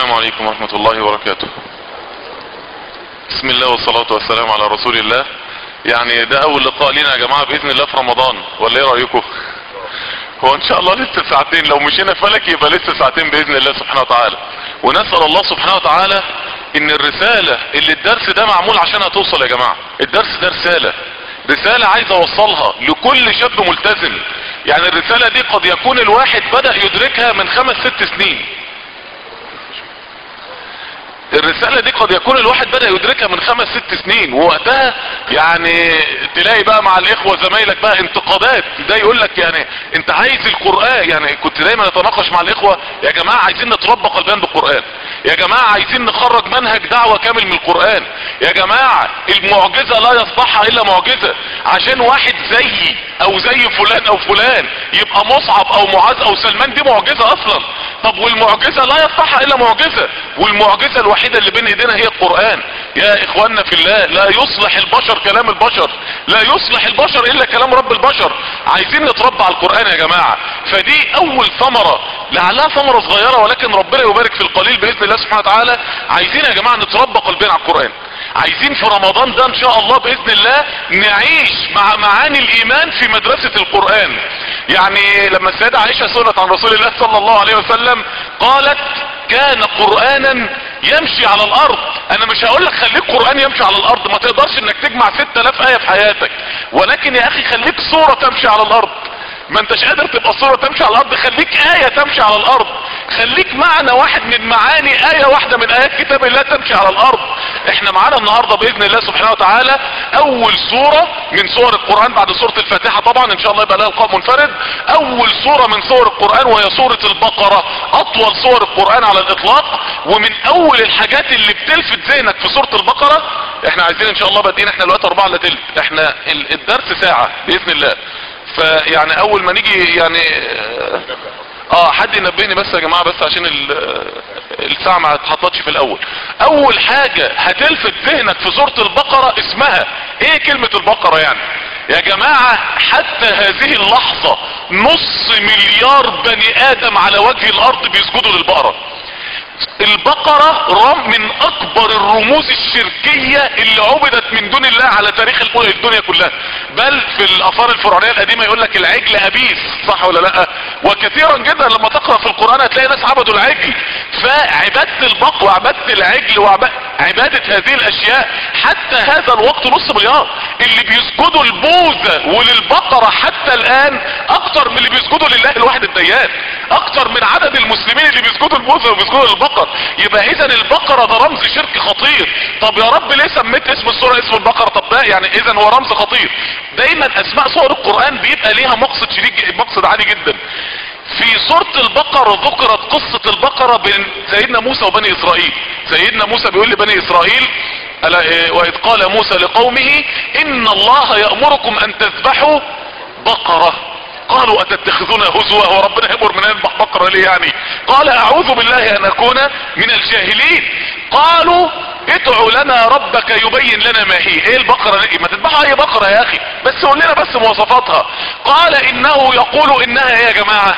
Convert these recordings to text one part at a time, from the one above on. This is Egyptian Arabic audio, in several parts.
السلام عليكم ورحمة الله وبركاته بسم الله والصلاة والسلام على رسول الله يعني ده اول لقاء لنا يا جماعة باذن الله في رمضان ولا ايه رأيكم هو ان شاء الله لسه ساعتين لو مشينا فلك يبقى لسه ساعتين باذن الله سبحانه وتعالى ونسأل الله سبحانه وتعالى ان الرسالة اللي الدرس ده معمول عشانها توصل يا جماعة الدرس ده رسالة رسالة عايز اوصلها لكل شاب ملتزم يعني الرسالة دي قد يكون الواحد بدأ يدركها من خمس ست سنين الرسالة دي قد يكون الواحد بدأ يدركها من خمس ست سنين ووقتها يعني تلاقي بقى مع الاخوة زمايلك بقى انتقادات ده يقول لك يعني انت عايز القرآن يعني كنت دايما اتناقش مع الاخوة يا جماعة عايزين نتربى قلبان بالقرآن يا جماعة عايزين نخرج منهج دعوة كامل من القرآن يا جماعة المعجزة لا يصبحها الا معجزة عشان واحد زيي او زي فلان او فلان يبقى مصعب او معاذ او سلمان دي معجزة اصلا طب والمعجزة لا يصبحها الا معجزة والمعجزة الوحيدة اللي بين ايدينا هي القرآن يا اخواننا في الله لا يصلح البشر كلام البشر لا يصلح البشر الا كلام رب البشر عايزين نتربى على القرآن يا جماعة فدي اول ثمرة لعلها ثمرة صغيرة ولكن ربنا يبارك في القليل باذن الله سبحانه وتعالى عايزين يا جماعة نتربى قلبنا على القرآن عايزين في رمضان ده ان شاء الله باذن الله نعيش مع معاني الايمان في مدرسة القرآن يعني لما السيدة عائشة سئلت عن رسول الله صلى الله عليه وسلم قالت كان قرآنا يمشي على الارض انا مش هقول لك خليك قرآن يمشي على الارض ما تقدرش انك تجمع 6000 اية في حياتك ولكن يا اخي خليك صورة تمشي على الارض ما انتش قادر تبقى صورة تمشي على الارض خليك آية تمشي على الارض خليك معنى واحد من معاني آية واحدة من آيات كتاب الله تمشي على الارض احنا معانا النهاردة باذن الله سبحانه وتعالى اول سورة من سور القرآن بعد سورة الفاتحة طبعا ان شاء الله يبقى لها لقاء منفرد اول سورة من سور القرآن وهي سورة البقرة اطول سور القرآن على الاطلاق ومن اول الحاجات اللي بتلفت ذهنك في سورة البقرة احنا عايزين ان شاء الله بادئين احنا دلوقتي اربعة الا تلت احنا الدرس ساعة باذن الله فيعني اول ما نيجي يعني اه حد ينبهني بس يا جماعة بس عشان الساعة ما اتحطتش في الاول اول حاجة هتلفت ذهنك في سورة البقرة اسمها ايه كلمة البقرة يعني يا جماعة حتى هذه اللحظة نص مليار بني ادم على وجه الارض بيسجدوا للبقرة البقرة رم من اكبر الرموز الشركية اللي عبدت من دون الله على تاريخ الدنيا كلها بل في الاثار الفرعونية القديمة يقول لك العجل ابيس صح ولا لا وكثيرا جدا لما تقرأ في القرآن هتلاقي ناس عبدوا العجل فعبادة البق وعبادة العجل وعبادة هذه الاشياء حتى هذا الوقت نص مليار اللي بيسجدوا البوذا وللبقرة حتى الان اكتر من اللي بيسجدوا لله الواحد الديان اكتر من عدد المسلمين اللي بيسجدوا البوذا وبيسجدوا للبقر يبقى اذا البقرة ده رمز شرك خطير طب يا رب ليه سميت اسم السورة اسم البقرة طب ده يعني اذا هو رمز خطير دايما اسماء سور القرآن بيبقى ليها مقصد شديد مقصد عالي جدا في سورة البقرة ذكرت قصة البقرة بين سيدنا موسى وبني اسرائيل سيدنا موسى بيقول لبني اسرائيل واذ قال موسى لقومه ان الله يأمركم ان تذبحوا بقرة قالوا اتتخذونا هزوا هو ربنا يامر من نذبح بقرة ليه يعني قال اعوذ بالله ان اكون من الجاهلين قالوا ادعوا لنا ربك يبين لنا ما هي ايه البقرة دي ما تذبحوا اي بقرة يا اخي بس قول لنا بس مواصفاتها قال انه يقول انها ايه يا جماعة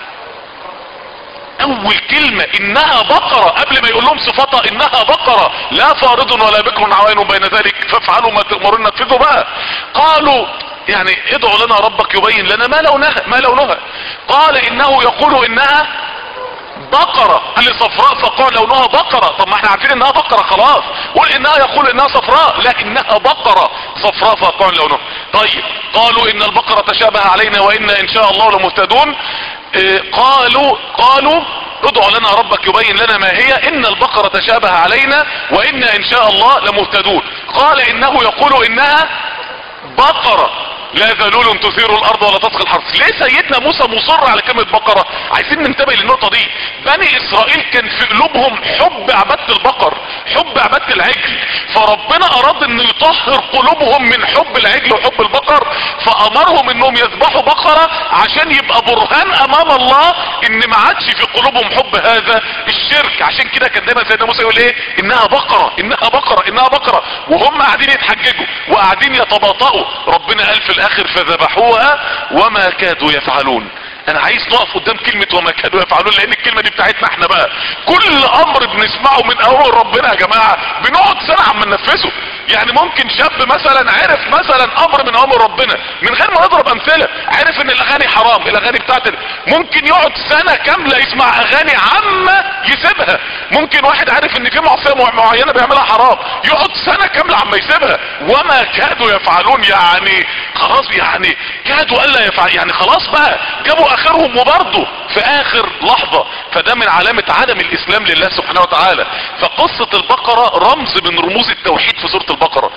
اول كلمة انها بقرة قبل ما يقول لهم صفاتها انها بقرة لا فارض ولا بكر عوين بين ذلك فافعلوا ما تأمرون نفذوا بقى قالوا يعني ادعوا لنا ربك يبين لنا ما لونها ما لونها قال انه يقول انها بقرة قال لي صفراء فقال لونها بقرة طب ما احنا عارفين انها بقرة خلاص قول انها يقول انها صفراء لا انها بقرة صفراء فقال لونها طيب قالوا ان البقرة تشابه علينا وإنا ان شاء الله لمهتدون اه قالوا قالوا ادعوا لنا ربك يبين لنا ما هي ان البقرة تشابه علينا وإنا ان شاء الله لمهتدون قال انه يقول انها بقرة لا ذلول تثير الارض ولا تسقي الحرث ليه سيدنا موسى مصر على كلمة بقرة عايزين ننتبه للنقطة دي بني اسرائيل كان في قلوبهم حب عبادة البقر حب عبادة العجل فربنا اراد انه يطهر قلوبهم من حب العجل وحب البقر فامرهم انهم يذبحوا بقرة عشان يبقى برهان امام الله ان ما عادش في قلوبهم حب هذا الشرك عشان كده كان دايما سيدنا موسى يقول ايه انها بقرة انها بقرة انها بقرة وهم قاعدين يتحججوا وقاعدين يتباطؤوا ربنا قال في الاخر فذبحوها وما كادوا يفعلون انا عايز نقف قدام كلمة وما كانوا يفعلون لان الكلمة دي بتاعتنا احنا بقى كل امر بنسمعه من اول ربنا يا جماعة بنقعد سنة عم ننفذه يعني ممكن شاب مثلا عرف مثلا امر من امر ربنا من غير ما نضرب امثلة عرف ان الاغاني حرام الاغاني بتاعت ممكن يقعد سنة كاملة يسمع اغاني عامة يسيبها ممكن واحد عارف ان في معصية معينة بيعملها حرام يقعد سنة كاملة عما يسيبها وما كادوا يفعلون يعني خلاص يعني كادوا الا يفعل يعني خلاص بقى جابوا اخرهم وبرضه في اخر لحظة فده من علامة عدم الاسلام لله سبحانه وتعالى فقصة البقرة رمز من رموز التوحيد في سورة البقرة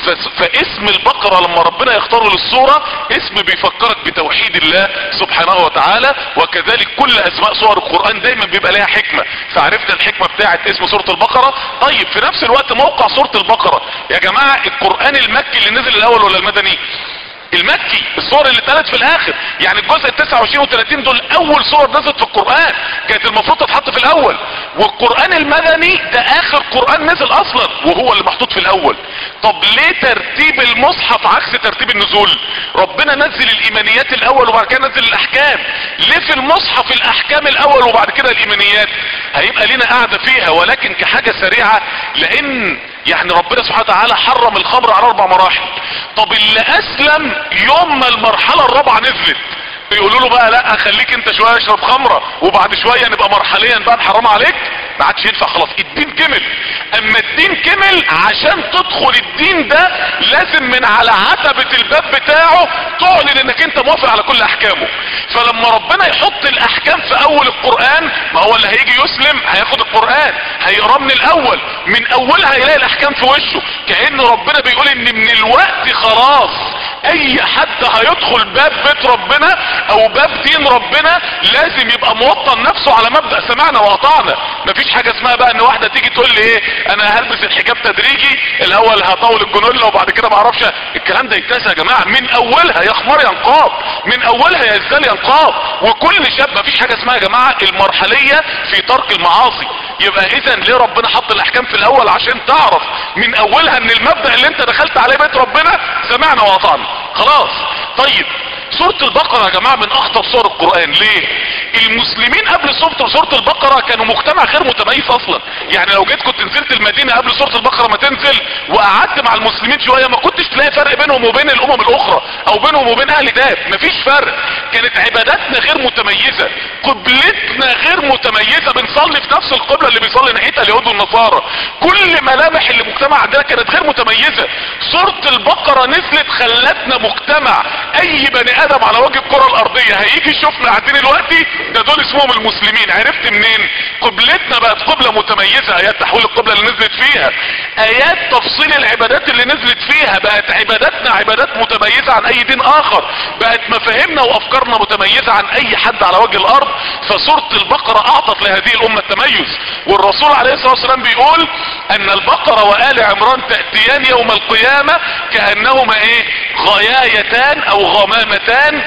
فاسم البقرة لما ربنا يختاره للصورة اسم بيفكرك بتوحيد الله سبحانه وتعالى وكذلك كل اسماء سور القرآن دايما بيبقى لها حكمة فعرفنا الحكمة بتاعت اسم سورة البقرة طيب في نفس الوقت موقع سورة البقرة يا جماعة القرآن المكي اللي نزل الاول ولا المدني المكي الصور اللي اتقالت في الاخر يعني الجزء ال 29 و30 دول اول صور نزلت في القرآن كانت المفروض تتحط في الاول والقرآن المدني ده اخر قرآن نزل اصلا وهو اللي محطوط في الاول طب ليه ترتيب المصحف عكس ترتيب النزول ربنا نزل الايمانيات الاول وبعد كده نزل الاحكام ليه في المصحف الاحكام الاول وبعد كده الايمانيات هيبقى لنا قاعدة فيها ولكن كحاجة سريعة لان يعني ربنا سبحانه وتعالى حرم الخمر على اربع مراحل طب اللي اسلم يوم ما المرحلة الرابعة نزلت بيقولوا له بقى لا خليك انت شوية اشرب خمرة وبعد شوية نبقى مرحليا بقى نحرم عليك ما عادش ينفع خلاص الدين كمل اما الدين كمل عشان تدخل الدين ده لازم من على عتبة الباب بتاعه تعلن انك انت موافق على كل احكامه فلما ربنا يحط الاحكام في اول القرآن ما هو اللي هيجي يسلم هياخد القرآن هيقراه من الاول من اولها هيلاقي الاحكام في وشه كأن ربنا بيقول ان من الوقت خلاص اي حد هيدخل باب بيت ربنا او باب دين ربنا لازم يبقى موطن نفسه على مبدأ سمعنا واطعنا مفيش حاجة اسمها بقى ان واحدة تيجي تقول لي ايه انا هلبس الحجاب تدريجي الاول هطول الجنولة وبعد كده معرفش الكلام ده يتنسى يا جماعة من اولها يا خمار ينقاب من اولها يا ازدال ينقاب وكل شاب مفيش حاجة اسمها يا جماعة المرحلية في ترك المعاصي يبقى اذا ليه ربنا حط الاحكام في الاول عشان تعرف من اولها ان المبدأ اللي انت دخلت عليه بيت ربنا سمعنا واطعنا خلاص طيب سورة البقرة يا جماعة من اخطر سور القرآن ليه المسلمين قبل سورة سورة البقرة كانوا مجتمع غير متميز اصلا يعني لو جيت كنت نزلت المدينة قبل سورة البقرة ما تنزل وقعدت مع المسلمين شوية ما كنتش تلاقي فرق بينهم وبين الامم الاخرى او بينهم وبين اهل داب مفيش فرق كانت عباداتنا غير متميزة قبلتنا غير متميزة بنصلي في نفس القبلة اللي بيصلي ناحيتها اليهود والنصارى كل ملامح المجتمع عندنا كانت غير متميزة سورة البقرة نزلت خلتنا مجتمع اي بني ادم على وجه الكرة الارضية هيجي يشوفنا قاعدين دلوقتي ده دول اسمهم المسلمين عرفت منين قبلتنا بقت قبلة متميزة ايات تحويل القبلة اللي نزلت فيها ايات تفصيل العبادات اللي نزلت فيها بقت عباداتنا عبادات متميزة عن اي دين اخر بقت مفاهيمنا وافكارنا متميزة عن اي حد على وجه الارض فسورة البقرة اعطت لهذه الامة التميز والرسول عليه الصلاة والسلام بيقول ان البقرة وآل عمران تأتيان يوم القيامة كأنهما ايه غيايتان او غمامتان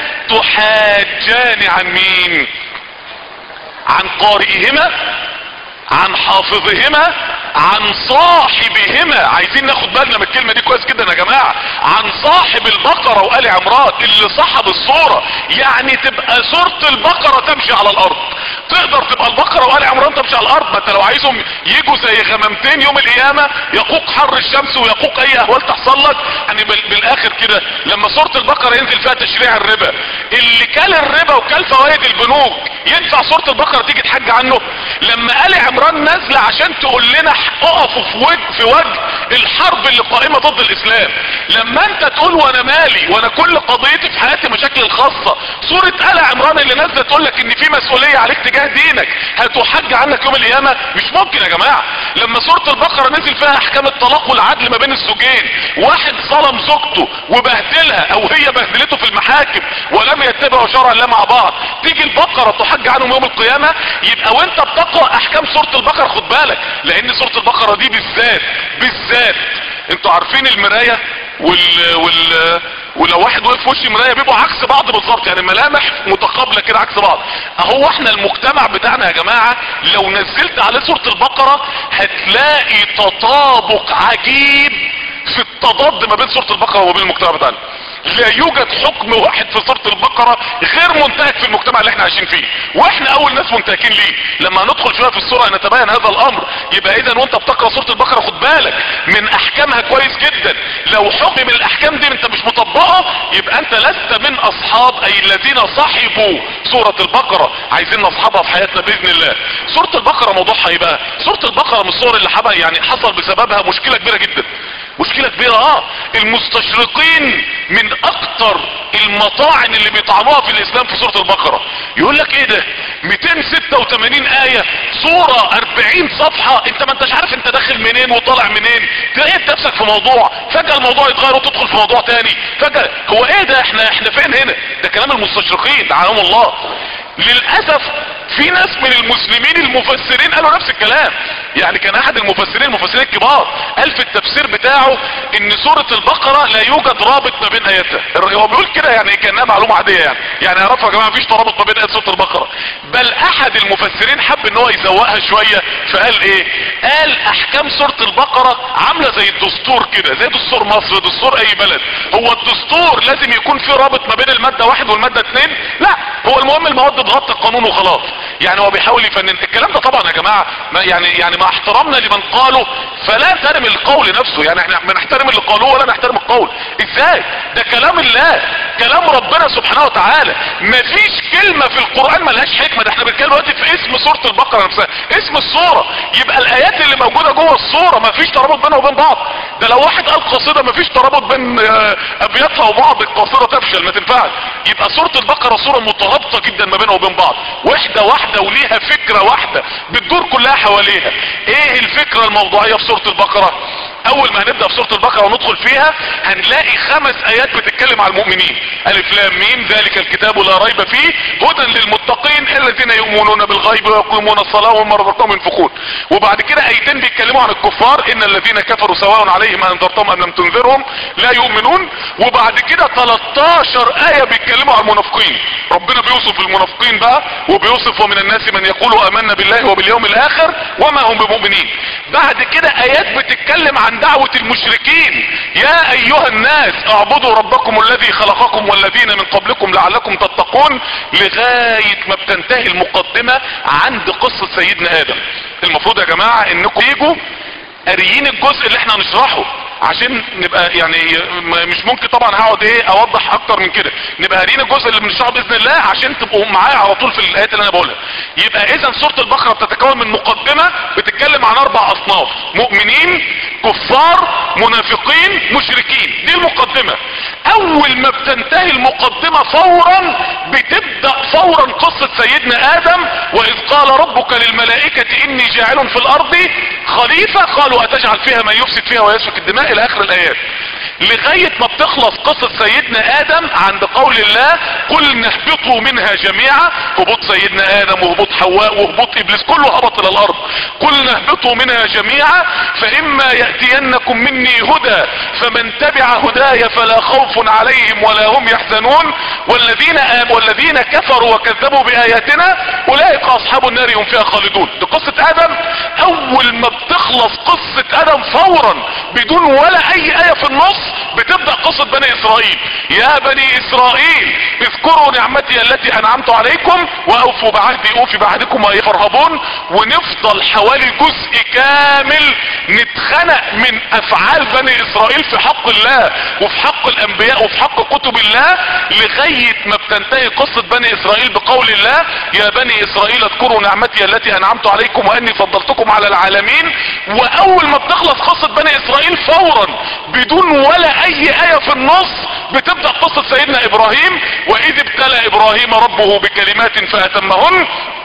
تحاجان عن مين عن قارئهما عن حافظهما عن صاحبهما عايزين ناخد بالنا من الكلمة دي كويس جدا يا جماعة عن صاحب البقرة وآل عمران اللي صاحب الصورة يعني تبقى صورة البقرة تمشي على الارض تقدر تبقى البقرة وآل عمران تمشي على الارض ما انت لو عايزهم يجوا زي غمامتين يوم القيامة يقوق حر الشمس ويقوق اي اهوال تحصل لك يعني بالاخر كده لما صورة البقرة ينزل فيها تشريع الربا اللي كل الربا وكل فوائد البنوك ينفع صورة البقرة تيجي تحج عنه لما آل عمران نازلة عشان تقول لنا اقفوا في وجه في وجه الحرب اللي قائمة ضد الاسلام لما انت تقول وانا مالي وانا كل قضيتي في حياتي مشاكل الخاصة سورة آل عمران اللي نازلة تقول لك ان في مسؤولية عليك تجاه دينك هتحج عنك يوم القيامة مش ممكن يا جماعة لما سورة البقرة نزل فيها احكام الطلاق والعدل ما بين الزوجين واحد ظلم زوجته وبهدلها او هي بهدلته في المحاكم ولم يتبعوا شرع الله مع بعض تيجي البقرة تحج عنهم يوم القيامة يبقى وانت بتقرأ احكام سورة البقرة خد بالك لان سورة البقرة دي بالذات بالذات انتوا عارفين المراية وال وال ولو واحد وقف في وش مرايه بيبقوا عكس بعض بالظبط يعني ملامح متقابله كده عكس بعض اهو احنا المجتمع بتاعنا يا جماعه لو نزلت عليه سوره البقره هتلاقي تطابق عجيب في التضاد ما بين سوره البقره وما بين المجتمع بتاعنا لا يوجد حكم واحد في سورة البقرة غير منتهك في المجتمع اللي احنا عايشين فيه واحنا اول ناس منتهكين ليه لما ندخل شوية في السورة نتبين هذا الامر يبقى اذا وانت بتقرأ سورة البقرة خد بالك من احكامها كويس جدا لو حكم من الاحكام دي انت مش مطبقه يبقى انت لست من اصحاب اي الذين صحبوا سورة البقرة عايزين نصحبها في حياتنا باذن الله سورة البقرة موضوعها ايه بقى سورة البقرة من الصور اللي حبا يعني حصل بسببها مشكلة كبيرة جدا مشكلة كبيرة اه المستشرقين من اكتر المطاعن اللي بيطعنوها في الاسلام في سورة البقرة يقول لك ايه ده 286 آية سورة 40 صفحة انت ما انتش عارف انت داخل منين وطالع منين تلاقي نفسك في موضوع فجأة الموضوع يتغير وتدخل في موضوع تاني فجأة هو ايه ده احنا احنا فين هنا ده كلام المستشرقين لعنهم الله للأسف في ناس من المسلمين المفسرين قالوا نفس الكلام يعني كان احد المفسرين المفسرين الكبار قال في التفسير بتاعه ان سورة البقرة لا يوجد رابط ما بين اياتها هو بيقول كده يعني كانها معلومة عادية يعني يعني اعرفها يا جماعة مفيش ترابط ما بين ايات سورة البقرة بل احد المفسرين حب ان هو يزوقها شوية فقال ايه قال احكام سورة البقرة عاملة زي الدستور كده زي دستور مصر دستور اي بلد هو الدستور لازم يكون فيه رابط ما بين المادة واحد والمادة اتنين لا هو المهم المواد بتغطي القانون وخلاص يعني هو بيحاول يفنن الكلام ده طبعا يا جماعة ما يعني يعني مع احترامنا لمن قاله فلا نحترم القول نفسه يعني احنا ما نحترم اللي قالوه ولا نحترم القول ازاي ده كلام الله كلام ربنا سبحانه وتعالى مفيش كلمة في القرآن ملهاش حكمة ده احنا بنتكلم دلوقتي في اسم سورة البقرة نفسها اسم السورة يبقى الايات اللي موجودة جوه السورة مفيش ترابط بينها وبين بعض ده لو واحد قال قصيدة مفيش ترابط بين آه، ابياتها وبعض القصيدة تفشل ما تنفعش يبقى سورة البقرة سورة مترابطة جدا ما بينها وبين بعض واحدة واحدة وليها فكرة واحدة بتدور كلها حواليها ايه الفكرة الموضوعية في سورة البقرة اول ما هنبدأ في سورة البقرة وندخل فيها هنلاقي خمس ايات بتتكلم على المؤمنين الف لام ميم ذلك الكتاب لا ريب فيه هدى للمتقين الذين يؤمنون بالغيب ويقيمون الصلاة ومما رزقناهم ينفقون وبعد كده ايتين بيتكلموا عن الكفار ان الذين كفروا سواء عليهم انذرتهم ام لم تنذرهم لا يؤمنون وبعد كده 13 اية بيتكلموا عن المنافقين ربنا بيوصف المنافقين بقى وبيوصف ومن الناس من يقول امنا بالله وباليوم الاخر وما هم بمؤمنين بعد كده ايات بتتكلم عن دعوة المشركين يا ايها الناس اعبدوا ربكم الذي خلقكم والذين من قبلكم لعلكم تتقون لغاية ما بتنتهي المقدمة عند قصة سيدنا ادم المفروض يا جماعة انكم تيجوا قاريين الجزء اللي احنا هنشرحه عشان نبقى يعني م- مش ممكن طبعا هقعد ايه اوضح اكتر من كده نبقى قاريين الجزء اللي بنشرحه باذن الله عشان تبقوا معايا على طول في الايات اللي انا بقولها يبقى اذا سوره البقره بتتكون من مقدمه بتتكلم عن اربع اصناف مؤمنين كفار منافقين مشركين دي المقدمه اول ما بتنتهي المقدمه فورا بتبدا فورا قصه سيدنا ادم واذ قال ربك للملائكه اني جاعل في الارض خليفه قالوا اتجعل فيها من يفسد فيها ويسفك الدماء الى اخر الايات لغاية ما بتخلص قصة سيدنا ادم عند قول الله قل نهبطوا منها جميعا هبوط سيدنا ادم وهبوط حواء وهبوط ابليس كله هبط الى الارض قل نهبطوا منها جميعا فاما يأتينكم مني هدى فمن تبع هداي فلا خوف عليهم ولا هم يحزنون والذين آمنوا والذين كفروا وكذبوا باياتنا اولئك اصحاب النار هم فيها خالدون دي قصة ادم اول ما بتخلص قصة ادم فورا بدون ولا اي اية في النص بتبدأ قصة بني اسرائيل يا بني اسرائيل اذكروا نعمتي التي انعمت عليكم واوفوا بعهدي اوفي بعهدكم وهي فرهبون ونفضل حوالي جزء كامل نتخنق من افعال بني اسرائيل في حق الله وفي حق الانبياء وفي حق كتب الله لغاية ما بتنتهي قصة بني اسرائيل بقول الله يا بني اسرائيل اذكروا نعمتي التي انعمت عليكم واني فضلتكم على العالمين واول ما بتخلص قصة بني اسرائيل فورا بدون ولا اي اية في النص بتبدأ قصة سيدنا ابراهيم واذ ابتلى ابراهيم ربه بكلمات فاتمهن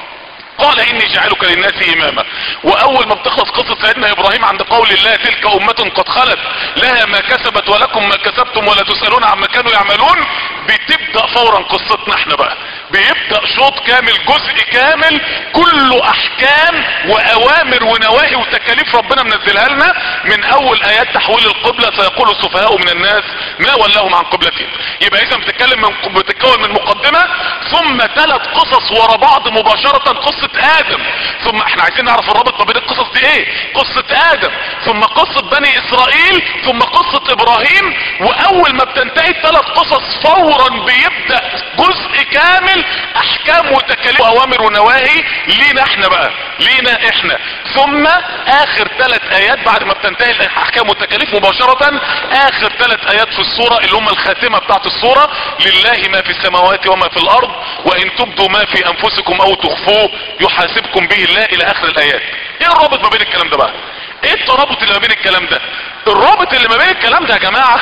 قال اني جعلك للناس اماما واول ما بتخلص قصة سيدنا ابراهيم عند قول الله تلك امة قد خلت لها ما كسبت ولكم ما كسبتم ولا تسألون عما كانوا يعملون بتبدأ فورا قصتنا احنا بقى بيبدأ شوط كامل جزء كامل كله احكام واوامر ونواهي وتكاليف ربنا منزلها لنا من اول ايات تحويل القبلة سيقول السفهاء من الناس ما ولاهم عن قبلتهم يبقى اذا بتتكلم من بتتكون من مقدمة ثم ثلاث قصص ورا بعض مباشرة قصة ادم ثم احنا عايزين نعرف الرابط ما بين القصص دي ايه قصة ادم ثم قصة بني اسرائيل ثم قصة ابراهيم واول ما بتنتهي الثلاث قصص فورا بيبدأ جزء كامل احكام وتكاليف واوامر ونواهي لينا احنا بقى لينا احنا ثم اخر ثلاث ايات بعد ما بتنتهي الاحكام والتكاليف مباشرة اخر ثلاث ايات في الصورة اللي هم الخاتمة بتاعت الصورة لله ما في السماوات وما في الارض وان تبدوا ما في انفسكم او تخفوه يحاسبكم به الله الى اخر الايات ايه الرابط ما بين الكلام ده بقى ايه الترابط اللي ما بين الكلام ده الرابط اللي ما بين الكلام ده يا جماعة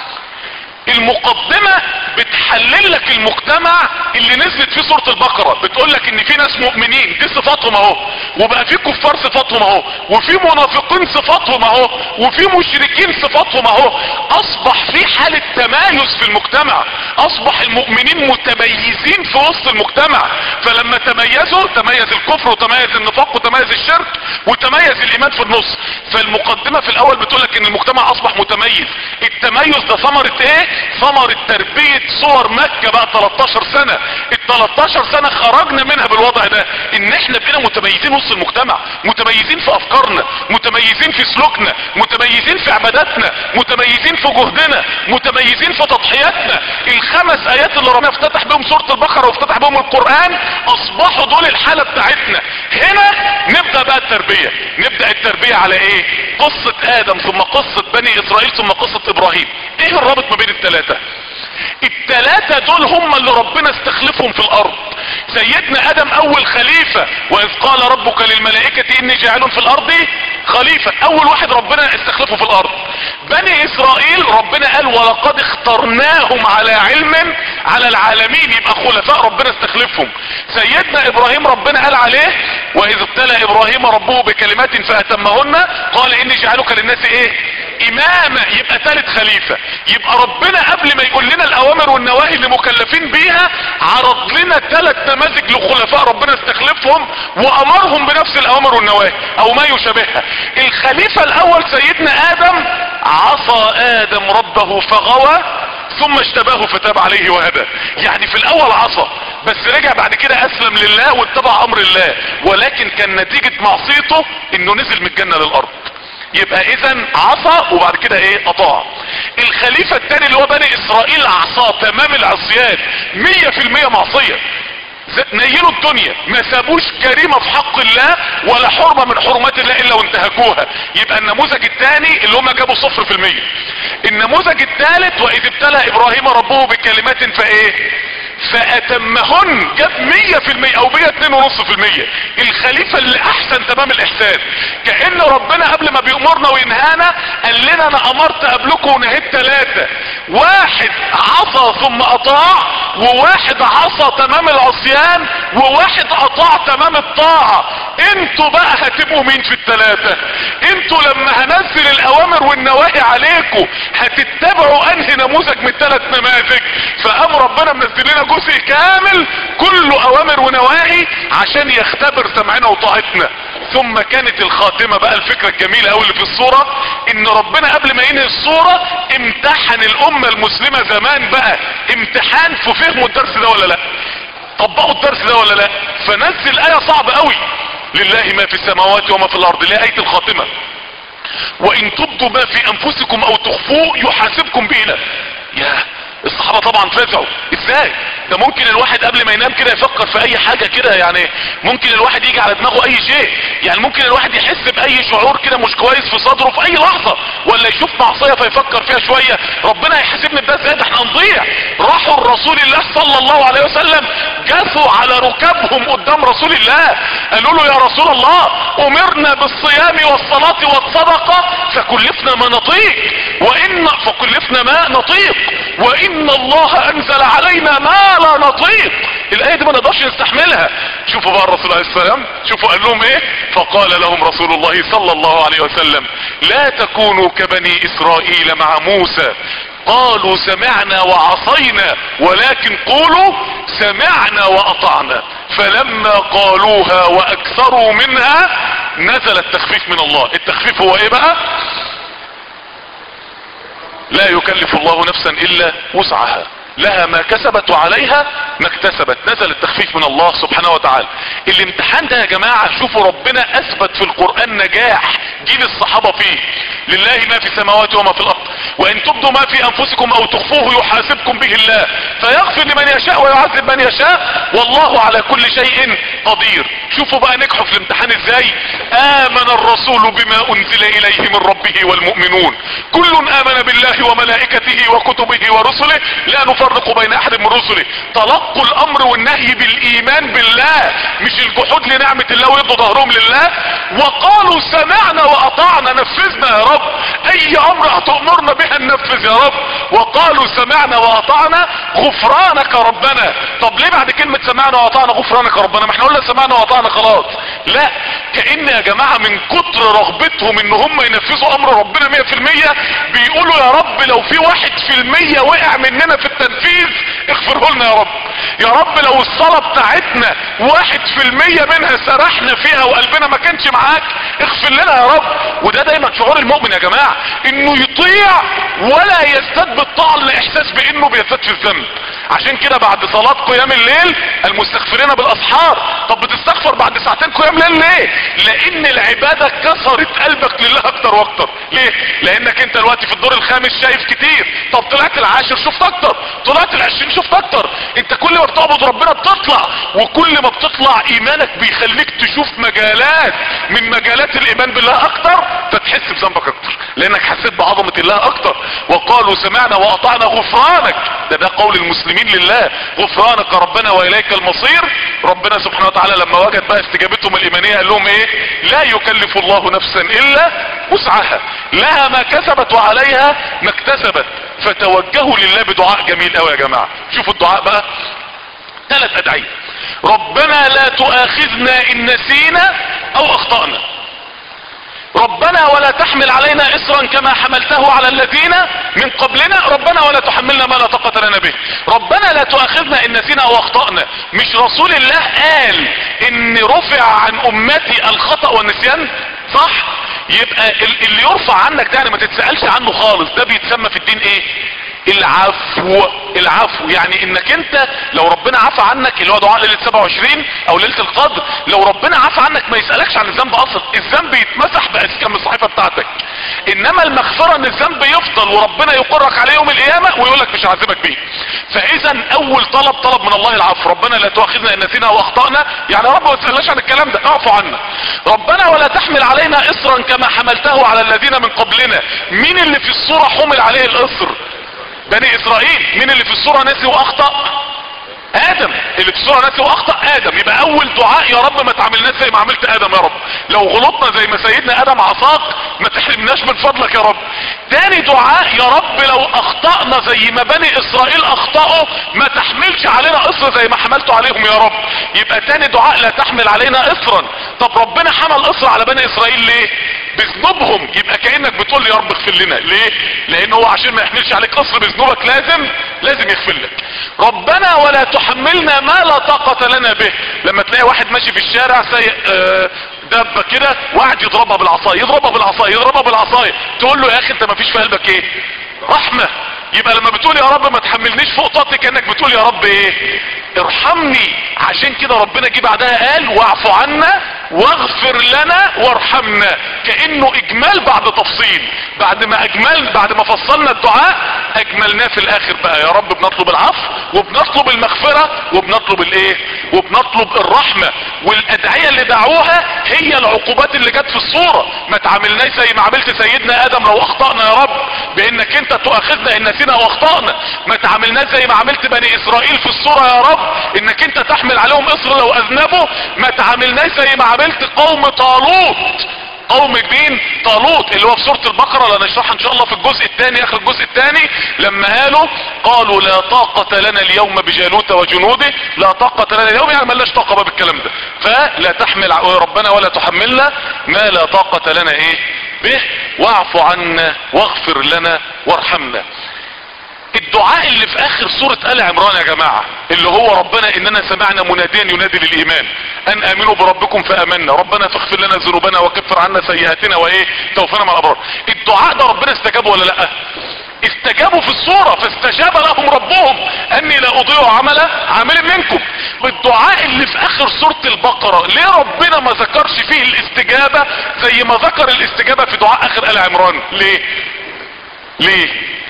المقدمة بتحلل لك المجتمع اللي نزلت فيه سورة البقرة بتقول لك ان في ناس مؤمنين دي صفاتهم اهو وبقى في كفار صفاتهم اهو وفي منافقين صفاتهم اهو وفي مشركين صفاتهم اهو اصبح في حالة تمايز في المجتمع اصبح المؤمنين متميزين في وسط المجتمع فلما تميزوا تميز الكفر وتميز النفاق وتميز الشرك وتميز الايمان في النص فالمقدمة في الاول بتقول لك ان المجتمع اصبح متميز التميز ده ثمرة ايه ثمرة تربية صور مكة بقى 13 سنة ال 13 سنة خرجنا منها بالوضع ده ان احنا بقينا متميزين وسط المجتمع متميزين في افكارنا متميزين في سلوكنا متميزين في عباداتنا متميزين في جهدنا متميزين في تضحياتنا الخمس ايات اللي ربنا افتتح بهم سورة البقرة وافتتح بهم القرآن اصبحوا دول الحالة بتاعتنا هنا نبدأ بقى التربية نبدأ التربية على ايه قصة ادم ثم قصة بني اسرائيل ثم قصة ابراهيم ايه الرابط ما بين الثلاثة التلاتة دول هم اللي ربنا استخلفهم في الارض سيدنا ادم اول خليفة واذ قال ربك للملائكة اني جاعل في الارض خليفة اول واحد ربنا استخلفه في الارض بني اسرائيل ربنا قال ولقد اخترناهم على علم على العالمين يبقى خلفاء ربنا استخلفهم سيدنا ابراهيم ربنا قال عليه واذ ابتلى ابراهيم ربه بكلمات فاتمهن قال اني جعلك للناس ايه اماما يبقى ثالث خليفة يبقى ربنا قبل ما يقول لنا الاوامر والنواهي اللي مكلفين بيها عرض لنا ثلاث نماذج لخلفاء ربنا استخلفهم وامرهم بنفس الاوامر والنواهي او ما يشابهها الخليفة الاول سيدنا ادم عصى ادم ربه فغوى ثم اشتباه فتاب عليه وهدى يعني في الاول عصى بس رجع بعد كده اسلم لله واتبع امر الله ولكن كان نتيجة معصيته انه نزل من الجنة للارض يبقى اذا عصى وبعد كده ايه اطاع الخليفة الثاني اللي هو بني اسرائيل عصاه تمام العصيان مية في المية معصية نيلوا الدنيا ما سابوش جريمة في حق الله ولا حرمة من حرمات الله الا وانتهكوها يبقى النموذج الثاني اللي هم جابوا صفر في المية النموذج الثالث واذ ابتلى ابراهيم ربه بكلمات فايه فاتمهن جاب مية في المية او مية اتنين ونص في المية الخليفة اللي احسن تمام الاحسان كأن ربنا قبل ما بيأمرنا وينهانا قال لنا انا امرت قبلكم ونهيت ثلاثة واحد عصى ثم اطاع وواحد عصى تمام العصيان وواحد اطاع تمام الطاعة انتوا بقى هتبقوا مين في الثلاثة انتوا لما هنزل الاوامر والنواهي عليكم هتتبعوا انهي نموذج من الثلاث نماذج فقام ربنا منزل لنا جزء كامل كله اوامر ونواهي عشان يختبر سمعنا وطاعتنا ثم كانت الخاتمة بقى الفكرة الجميلة اوي اللي في الصورة ان ربنا قبل ما ينهي الصورة امتحن الامة المسلمة زمان بقى امتحان في فهموا الدرس ده ولا لا طبقوا الدرس ده ولا لا فنزل ايه صعبة قوي لله ما في السماوات وما في الارض اللي هي ايه الخاتمة وان تبدوا ما في انفسكم او تخفوه يحاسبكم به الله يا الصحابة طبعا فزعوا ازاي ده ممكن الواحد قبل ما ينام كده يفكر في اي حاجة كده يعني ممكن الواحد يجي على دماغه اي شيء يعني ممكن الواحد يحس باي شعور كده مش كويس في صدره في اي لحظة ولا يشوف معصية فيفكر فيها شوية ربنا هيحاسبني بده ازاي ده احنا هنضيع راحوا الرسول الله صلى الله عليه وسلم جثوا على ركابهم قدام رسول الله قالوا له يا رسول الله امرنا بالصيام والصلاة والصدقة فكلفنا ما نطيق وان فكلفنا ما نطيق وان الله انزل علينا ما لا نطيق الايه دي ما نقدرش نستحملها شوفوا بقى الرسول عليه السلام شوفوا قال لهم ايه فقال لهم رسول الله صلى الله عليه وسلم لا تكونوا كبني اسرائيل مع موسى قالوا سمعنا وعصينا ولكن قولوا سمعنا واطعنا فلما قالوها واكثروا منها نزل التخفيف من الله التخفيف هو ايه بقى لا يكلف الله نفسا الا وسعها لها ما كسبت وعليها ما اكتسبت نزل التخفيف من الله سبحانه وتعالى الامتحان ده يا جماعة شوفوا ربنا اثبت في القرآن نجاح جيل الصحابة فيه لله ما في السماوات وما في الارض وان تبدوا ما في انفسكم او تخفوه يحاسبكم به الله فيغفر لمن يشاء ويعذب من يشاء والله على كل شيء قدير شوفوا بقى نجحوا في الامتحان ازاي امن الرسول بما انزل اليه من ربه والمؤمنون كل امن بالله وملائكته وكتبه ورسله لا نفرق بين احد من رسله تلقوا الامر والنهي بالايمان بالله مش الجحود لنعمة الله ويدوا ظهرهم لله وقالوا سمعنا واطعنا نفذنا يا رب اي امر هتأمرنا بها ننفذ يا رب وقالوا سمعنا واطعنا غفرانك ربنا طب ليه بعد كلمة سمعنا واطعنا غفرانك ربنا ما احنا قلنا سمعنا واطعنا خلاص لا كأن يا جماعة من كتر رغبتهم ان هم ينفذوا امر ربنا مية في المية بيقولوا يا رب لو في واحد في المية وقع مننا في التنفيذ اغفره لنا يا رب يا رب لو الصلاة بتاعتنا واحد في المية منها سرحنا فيها وقلبنا ما كانش معاك اغفر لنا يا رب وده دايما شعور المؤمن يا جماعة انه يطيع ولا يزداد بالطاعة الاحساس بانه بيزداد في الذنب عشان كده بعد صلاة قيام الليل المستغفرين بالاسحار طب بتستغفر بعد ساعتين قيام ليل ليه لان العبادة كسرت قلبك لله اكتر واكتر ليه لانك انت دلوقتي في الدور الخامس شايف كتير طب طلعت العاشر شفت اكتر طلعت العشرين شفت اكتر انت كل ما بتعبد ربنا بتطلع وكل ما بتطلع ايمانك بيخليك تشوف مجالات من مجالات الايمان بالله اكتر فتحس بذنبك اكتر لانك حسيت بعظمة الله اكتر وقالوا سمعنا واطعنا غفرانك ده ده قول المسلمين لله غفرانك ربنا واليك المصير ربنا سبحانه وتعالى لما وجد بقى استجابتهم الايمانية قال لهم ايه لا يكلف الله نفسا الا وسعها لها ما كسبت وعليها ما اكتسبت فتوجهوا لله بدعاء جميل قوي يا جماعة شوفوا الدعاء بقى ثلاث ادعية ربنا لا تؤاخذنا ان نسينا او اخطأنا ربنا ولا تحمل علينا اصرا كما حملته على الذين من قبلنا ربنا ولا تحملنا ما لا طاقة لنا به ربنا لا تؤاخذنا ان نسينا او اخطأنا مش رسول الله قال ان رفع عن امتي الخطأ والنسيان صح يبقى اللي يرفع عنك ده يعني ما تتسألش عنه خالص ده بيتسمى في الدين ايه العفو العفو يعني انك انت لو ربنا عفى عنك اللي هو دعاء ليله 27 او ليله القدر لو ربنا عفى عنك ما يسالكش عن الذنب اصلا الذنب يتمسح باسكام من الصحيفه بتاعتك انما المغفره ان الذنب يفضل وربنا يقرك عليه يوم القيامه ويقول لك مش هعذبك بيه فاذا اول طلب طلب من الله العفو ربنا لا تؤاخذنا ان نسينا واخطانا يعني يا رب ما تسالناش عن الكلام ده اعفو عنا ربنا ولا تحمل علينا اصرا كما حملته على الذين من قبلنا مين اللي في الصوره حمل عليه الاصر بني اسرائيل مين اللي في الصورة نسي واخطأ ادم اللي في الصورة نسي واخطأ ادم يبقى اول دعاء يا رب ما تعملناش زي ما عملت ادم يا رب لو غلطنا زي ما سيدنا ادم عصاك ما تحرمناش من فضلك يا رب تاني دعاء يا رب لو اخطأنا زي ما بني اسرائيل اخطأوا ما تحملش علينا اصر زي ما حملته عليهم يا رب يبقى تاني دعاء لا تحمل علينا اصرا طب ربنا حمل اصر على بني اسرائيل ليه بذنوبهم يبقى كأنك بتقول لي يا رب اغفر لنا ليه لان هو عشان ما يحملش عليك اصر بذنوبك لازم لازم يغفر لك ربنا ولا تحملنا ما لا طاقة لنا به لما تلاقي واحد ماشي في الشارع سايق آه دبة كده وقاعد يضربها بالعصاية يضربها بالعصاية يضربها بالعصاية تقول له يا اخي انت ما فيش في قلبك ايه رحمة يبقى لما بتقول يا رب ما تحملنيش فوق طاقتي كانك بتقول يا رب ايه ارحمني عشان كده ربنا جه بعدها قال واعف عنا واغفر لنا وارحمنا كانه اجمال بعد تفصيل بعد ما اجمل بعد ما فصلنا الدعاء اجملناه في الاخر بقى يا رب بنطلب العفو وبنطلب المغفرة وبنطلب الايه وبنطلب الرحمة والادعية اللي دعوها هي العقوبات اللي جت في الصورة ما تعاملناش زي ما عملت سيدنا ادم لو اخطأنا يا رب بانك انت تؤاخذنا ان نسينا واخطأنا ما تعاملناش زي ما عملت بني اسرائيل في الصورة يا رب انك انت تحمل عليهم اصر لو اذنبوا ما تعاملناش زي ما عملت قوم طالوت قوم مين طالوت اللي هو في سورة البقرة اللي هنشرحها ان شاء الله في الجزء الثاني اخر الجزء الثاني لما قالوا قالوا لا طاقة لنا اليوم بجالوت وجنوده لا طاقة لنا اليوم يعني ملناش طاقة بقى بالكلام ده فلا تحمل ربنا ولا تحملنا ما لا طاقة لنا ايه به واعف عنا واغفر لنا وارحمنا الدعاء اللي في اخر سورة ال عمران يا جماعة اللي هو ربنا اننا سمعنا مناديا ينادي للايمان ان امنوا بربكم فامنا ربنا فاغفر لنا ذنوبنا وكفر عنا سيئاتنا وايه توفنا مع الابرار الدعاء ده ربنا استجابه ولا لا استجابوا في الصورة فاستجاب لهم ربهم اني لا اضيع عمل عامل منكم الدعاء اللي في اخر سورة البقرة ليه ربنا ما ذكرش فيه الاستجابة زي ما ذكر الاستجابة في دعاء اخر ال عمران ليه ليه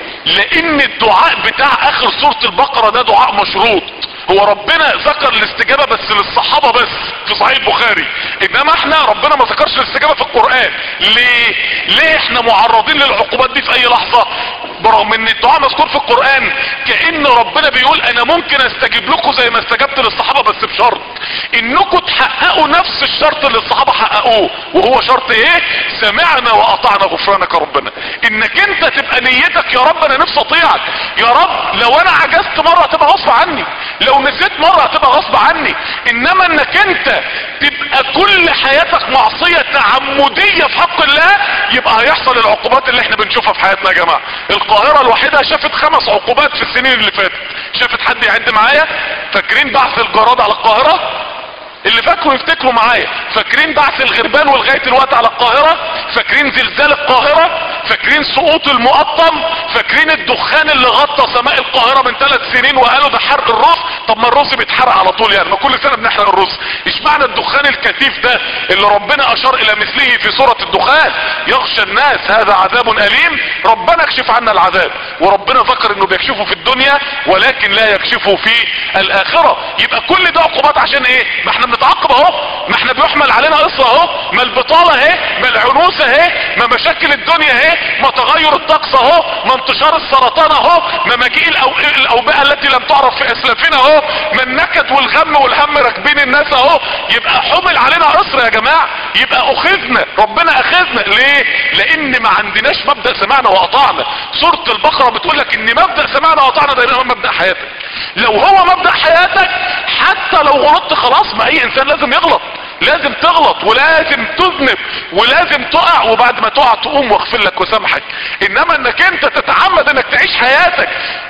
لان الدعاء بتاع اخر سورة البقرة ده دعاء مشروط هو ربنا ذكر الاستجابة بس للصحابة بس في صحيح البخاري انما احنا ربنا ما ذكرش الاستجابة في القرآن ليه ليه احنا معرضين للعقوبات دي في اي لحظة برغم ان الدعاء مذكور في القرآن كأن ربنا بيقول انا ممكن استجيب لكم زي ما استجبت للصحابة بس بشرط انكم تحققوا نفس الشرط اللي الصحابة حققوه وهو شرط ايه سمعنا واطعنا غفرانك ربنا انك انت تبقى نيتك يا رب انا نفسي اطيعك يا رب لو انا عجزت مرة تبقى غصب عني لو نسيت مرة هتبقى غصب عني انما انك انت تبقى كل حياتك معصية تعمدية في حق الله يبقى هيحصل العقوبات اللي احنا بنشوفها في حياتنا يا جماعة القاهرة الوحيدة شافت خمس عقوبات في السنين اللي فاتت شافت حد يعد معايا فاكرين بعث الجراد على القاهرة اللي فاكروا يفتكروا معايا فاكرين بعث الغربان ولغاية الوقت على القاهرة فاكرين زلزال القاهرة فاكرين سقوط المقطم فاكرين الدخان اللي غطى سماء القاهرة من ثلاث سنين وقالوا ده حرق الرز طب ما الرز بيتحرق على طول يعني ما كل سنة بنحرق الرز ايش معنى الدخان الكثيف ده اللي ربنا اشار الى مثله في سورة الدخان يغشى الناس هذا عذاب اليم ربنا اكشف عنا العذاب وربنا ذكر انه بيكشفه في الدنيا ولكن لا يكشفه في الاخرة يبقى كل ده عقوبات عشان ايه ما احنا بنتعاقب اهو ما احنا بيحمل علينا قصة اهو ما البطالة اهي ما العنوسة اهي ما مشاكل الدنيا اهي ما تغير الطقس اهو ما انتشار السرطان اهو ما مجيء الأو- الاوبئة التي لم تعرف في اسلافنا اهو ما النكد والغم والهم راكبين الناس اهو يبقى حمل علينا قصر يا جماعة يبقى اخذنا ربنا اخذنا ليه لان ما عندناش مبدأ سمعنا واطعنا سورة البقرة بتقول لك ان مبدأ سمعنا واطعنا ده هو مبدأ حياتك لو هو مبدأ حياتك حتى لو غلطت خلاص ما اي انسان لازم يغلط لازم تغلط ولازم تذنب ولازم تقع وبعد ما تقع تقوم واغفر لك وسامحك انما انك انت تتعمد انك تعيش حياتك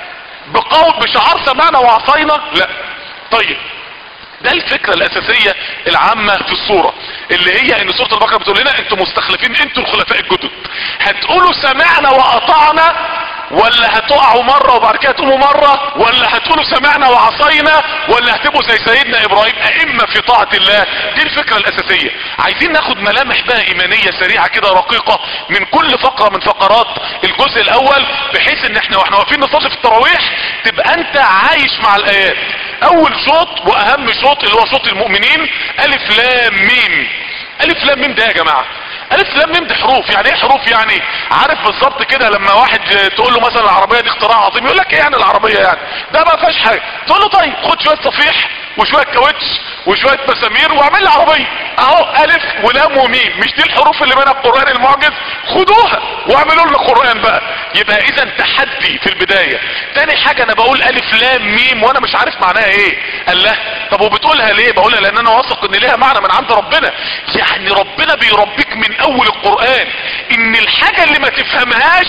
بقول بشعار سمعنا وعصينا لا طيب ده الفكرة الاساسية العامة في الصورة اللي هي ان سورة البقرة بتقول لنا انتوا مستخلفين انتوا الخلفاء الجدد هتقولوا سمعنا واطعنا ولا هتقعوا مرة وبعد كده تقوموا مرة ولا هتقولوا سمعنا وعصينا ولا هتبقوا زي سيدنا ابراهيم ائمة في طاعة الله دي الفكرة الاساسية عايزين ناخد ملامح بقى ايمانية سريعة كده رقيقة من كل فقرة من فقرات الجزء الاول بحيث ان احنا واحنا واقفين نصلي في التراويح تبقى انت عايش مع الايات اول شوط واهم شوط اللي هو شوط المؤمنين الف لام ميم الف لام ميم ده يا جماعة الف لام ميم دي حروف يعني ايه حروف يعني عارف بالظبط كده لما واحد تقول له مثلا العربية دي اختراع عظيم يقول لك ايه يعني العربية يعني ده ما فيهاش حاجة تقول له طيب خد شوية صفيح وشوية كاوتش وشوية مسامير واعمل لي عربية اهو الف ولام وميم مش دي الحروف اللي منها القرآن المعجز خدوها واعملوا لنا قرآن بقى يبقى اذا تحدي في البداية تاني حاجة انا بقول الف لام ميم وانا مش عارف معناها ايه قال له طب وبتقولها ليه بقولها لان انا واثق ان ليها معنى من عند ربنا يعني ربنا بيربيك من اول القرآن ان الحاجة اللي ما تفهمهاش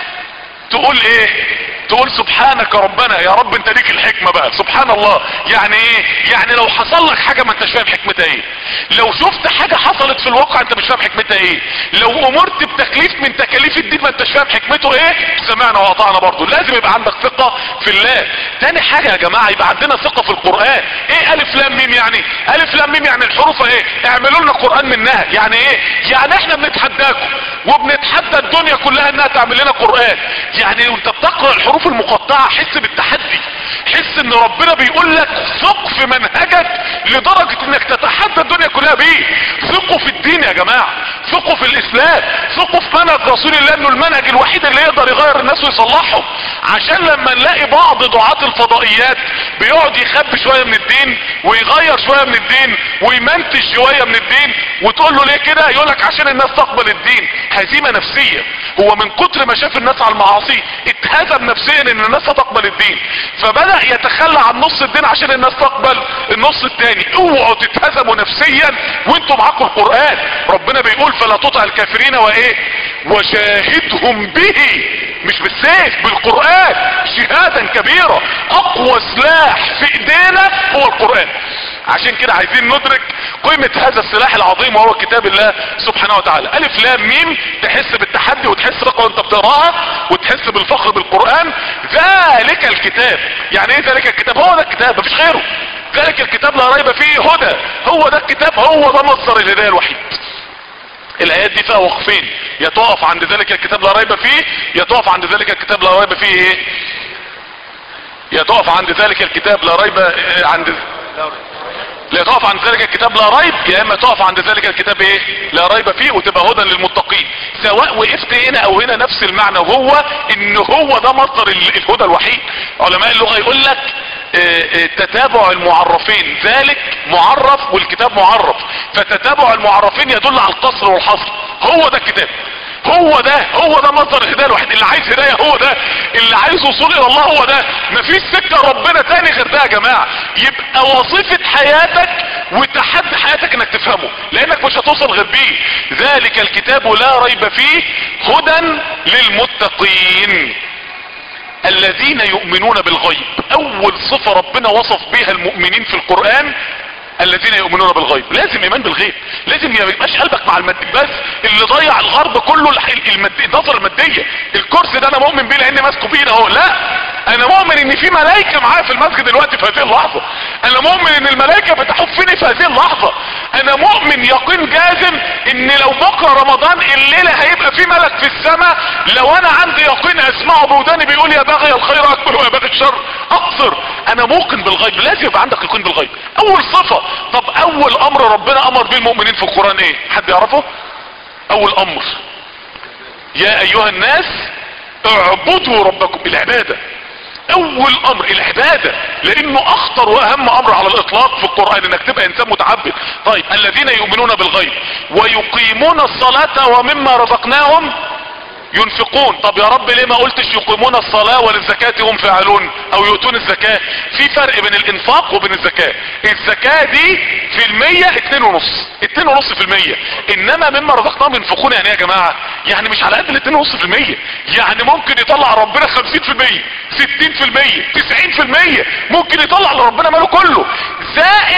تقول ايه تقول سبحانك ربنا يا رب انت ليك الحكمة بقى سبحان الله يعني ايه يعني لو حصل لك حاجة ما انتش فاهم حكمتها ايه لو شفت حاجة حصلت في الواقع انت مش فاهم حكمتها ايه لو امرت بتكليف من تكاليف الدين ما انتش فاهم حكمته ايه سمعنا وقطعنا برضه لازم يبقى عندك ثقة في الله تاني حاجة يا جماعة يبقى عندنا ثقة في القرآن ايه الف لام ميم يعني الف لام ميم يعني الحروف ايه اعملوا لنا قرآن منها يعني ايه يعني احنا بنتحداكم وبنتحدى الدنيا كلها انها تعمل لنا قرآن يعني وانت بتقرأ الحروف المقطعة حس بالتحدي حس ان ربنا بيقول لك ثق في منهجك لدرجة انك تتحدى الدنيا كلها بيه ثقوا في الدين يا جماعة ثقوا في الاسلام ثقوا في منهج رسول الله انه المنهج الوحيد اللي يقدر يغير الناس ويصلحهم عشان لما نلاقي بعض دعاة الفضائيات بيقعد يخبي شوية من الدين ويغير شوية من الدين ويمنتج شوية من الدين وتقول له ليه كده يقول لك عشان الناس تقبل الدين هزيمة نفسية هو من كتر ما شاف الناس على المعاصي اتهزم نفسيا ان الناس هتقبل الدين فبدأ يتخلى عن نص الدين عشان الناس تقبل النص التاني اوعوا تتهزموا نفسيا وانتوا معاكم القرآن ربنا بيقول فلا تطع الكافرين وايه وشاهدهم به مش بالسيف بالقرآن شهادا كبيرة اقوى سلاح في ايدينا هو القرآن عشان كده عايزين ندرك قيمة هذا السلاح العظيم وهو كتاب الله سبحانه وتعالى الف لام ميم تحس بالتحدي وتحس بقى وانت بتقراها وتحس بالفخر بالقرآن ذلك الكتاب يعني ايه ذلك الكتاب هو ده الكتاب مفيش غيره ذلك الكتاب لا ريب فيه هدى هو ده الكتاب هو ده مصدر الهداية الوحيد الايات دي فيها وقفين يا تقف عند ذلك الكتاب لا ريب فيه يا تقف عند ذلك الكتاب لا ريب فيه ايه يا تقف عند ذلك الكتاب لا ريب آه، عند لا تقف عند ذلك الكتاب لا ريب يا اما تقف عند ذلك الكتاب ايه لا ريب فيه وتبقى هدى للمتقين سواء وقفت هنا او هنا نفس المعنى وهو ان هو ده مصدر ال- الهدى الوحيد علماء اللغة يقول لك آه، آه، تتابع المعرفين ذلك معرف والكتاب معرف فتتابع المعرفين يدل على القصر والحصر هو ده الكتاب هو ده هو ده مصدر الهدايه الوحيد اللي عايز هدايه هو ده اللي عايز وصول الى الله هو ده مفيش سكه ربنا تاني غير ده يا جماعه يبقى وظيفه حياتك وتحدي حياتك انك تفهمه لانك مش هتوصل غير بيه ذلك الكتاب لا ريب فيه هدى للمتقين الذين يؤمنون بالغيب اول صفة ربنا وصف بها المؤمنين في القرآن الذين يؤمنون بالغيب لازم ايمان بالغيب لازم ما يبقاش قلبك مع المادي بس اللي ضيع الغرب كله الح- المادي النظرة المادية الكرسي ده انا مؤمن بيه لاني ماسكه بايدي اهو لا انا مؤمن ان في ملائكة معايا في المسجد دلوقتي في هذه اللحظة انا مؤمن ان الملائكة بتحفني في هذه اللحظة انا مؤمن يقين جازم ان لو بكرة رمضان الليلة هيبقى في ملك في السماء لو انا عندي يقين اسمعه بوداني بيقول يا باغي الخير اكبر ويا باغي الشر اقصر انا موقن بالغيب لازم يبقى عندك يقين بالغيب اول صفة طب اول امر ربنا امر به المؤمنين في القرآن ايه حد يعرفه اول امر يا ايها الناس اعبدوا ربكم العبادة اول امر العبادة لانه اخطر واهم امر على الاطلاق في القرآن انك تبقى انسان متعبد طيب الذين يؤمنون بالغيب ويقيمون الصلاة ومما رزقناهم ينفقون طب يا رب ليه ما قلتش يقيمون الصلاة وللزكاة هم فاعلون او يؤتون الزكاة في فرق بين الانفاق وبين الزكاة الزكاة دي في المية اتنين ونص اتنين ونص في المية انما مما رزقناهم ينفقون يعني ايه يا جماعة يعني مش على قد الاتنين ونص في المية يعني ممكن يطلع ربنا خمسين في المية ستين في المية تسعين في المية ممكن يطلع لربنا ماله كله زائد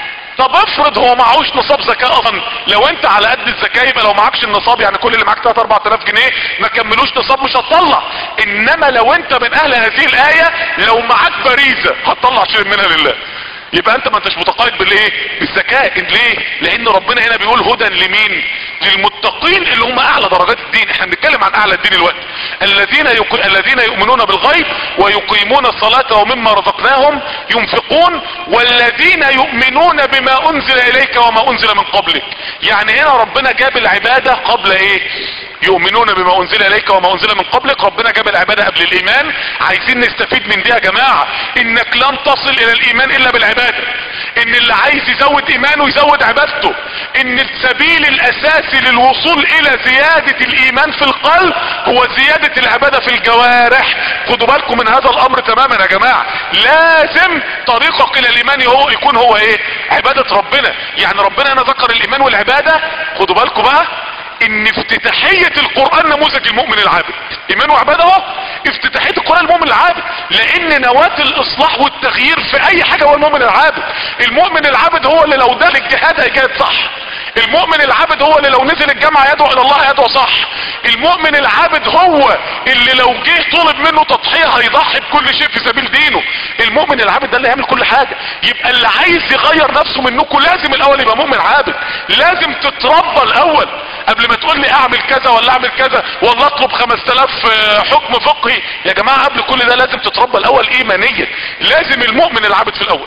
طب افرض هو معهوش نصاب زكاة اصلا لو انت على قد الزكاة يبقى لو معكش النصاب يعني كل اللي معاك 3 4000 جنيه ما كملوش نصاب مش هتطلع انما لو انت من اهل هذه الاية لو معاك باريزة هتطلع شيء منها لله يبقى انت ما انتش متقاعد بالايه بالزكاة ليه لان ربنا هنا بيقول هدى لمين للمتقين اللي هم اعلى درجات الدين احنا بنتكلم عن اعلى الدين الوقت الذين يق... الذين يؤمنون بالغيب ويقيمون الصلاة ومما رزقناهم ينفقون والذين يؤمنون بما انزل اليك وما انزل من قبلك يعني هنا ربنا جاب العبادة قبل ايه يؤمنون بما انزل اليك وما انزل من قبلك ربنا جاب العبادة قبل الايمان عايزين نستفيد من دي يا جماعة انك لن تصل الى الايمان الا بالعبادة ان اللي عايز يزود ايمانه يزود عبادته ان السبيل الاساسي للوصول الى زيادة الايمان في القلب هو زيادة العبادة في الجوارح خدوا بالكم من هذا الامر تماما يا جماعة لازم طريقك الى الايمان هو يكون هو ايه عبادة ربنا يعني ربنا هنا ذكر الايمان والعبادة خدوا بالكم بقى ان افتتاحية القرآن نموذج المؤمن العابد ايمان وعبادة اهو افتتاحية القرآن المؤمن العابد لان نواة الاصلاح والتغيير في اي حاجة هو المؤمن العابد المؤمن العابد هو اللي لو دال الجهاد هيجاهد صح المؤمن العابد هو اللي لو نزل الجامعة يدعو الى الله يدعو صح المؤمن العابد هو اللي لو جه طلب منه تضحية هيضحي بكل شيء في سبيل دينه المؤمن العابد ده اللي يعمل كل حاجة يبقى اللي عايز يغير نفسه منكم لازم الاول يبقى مؤمن عابد لازم تتربى الاول قبل ما تقول لي اعمل كذا ولا اعمل كذا ولا اطلب 5000 حكم فقهي يا جماعة قبل كل ده لازم تتربى الاول ايمانيا لازم المؤمن العابد في الاول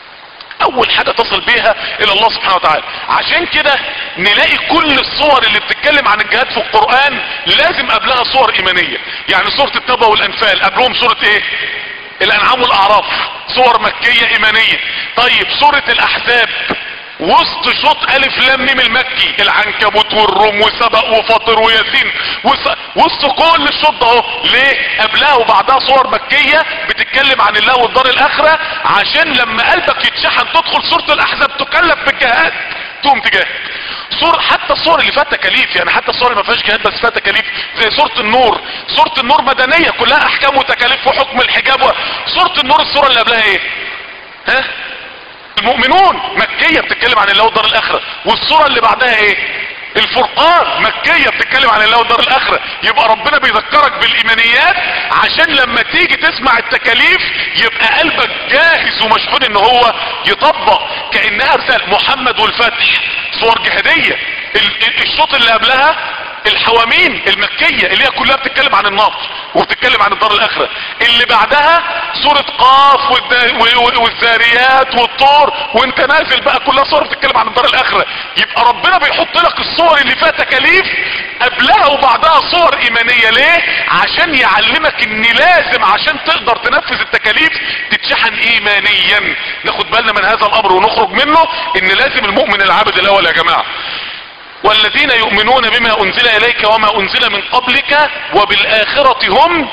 اول حاجة تصل بيها الى الله سبحانه وتعالى عشان كده نلاقي كل الصور اللي بتتكلم عن الجهاد في القرآن لازم قبلها صور ايمانية يعني صورة التوبة والانفال قبلهم صورة ايه الانعام والاعراف صور مكية ايمانية طيب صورة الاحزاب وسط شوط الف لام ميم المكي العنكبوت والروم وسبق وفاطر وياسين وس... وسط كل الشوط ده اهو ليه قبلها وبعدها صور مكية بتتكلم عن الله والدار الاخرة عشان لما قلبك يتشحن تدخل سورة الاحزاب تكلف بالجهاد تقوم تجاهد صور حتى الصور اللي فيها تكاليف يعني حتى الصور اللي ما فيهاش جهاد بس فيها تكاليف زي سورة النور سورة النور مدنية كلها احكام وتكاليف وحكم الحجاب و... سورة النور الصورة اللي قبلها ايه ها المؤمنون مكية بتتكلم عن الله والدار الاخرة والصورة اللي بعدها ايه الفرقان مكية بتتكلم عن الله والدار الاخرة يبقى ربنا بيذكرك بالايمانيات عشان لما تيجي تسمع التكاليف يبقى قلبك جاهز ومشحون ان هو يطبق كانها رسالة محمد والفتح صور جهادية الشوط اللي قبلها الحوامين المكية اللي هي كلها بتتكلم عن النصر وبتتكلم عن الدار الاخرة اللي بعدها سورة قاف والذاريات والطور وانت نازل بقى كلها صور بتتكلم عن الدار الاخرة يبقى ربنا بيحط لك الصور اللي فيها تكاليف قبلها وبعدها صور ايمانية ليه عشان يعلمك ان لازم عشان تقدر تنفذ التكاليف تتشحن ايمانيا ناخد بالنا من هذا الامر ونخرج منه ان لازم المؤمن العابد الاول يا جماعة والذين يؤمنون بما انزل اليك وما انزل من قبلك وبالاخرة هم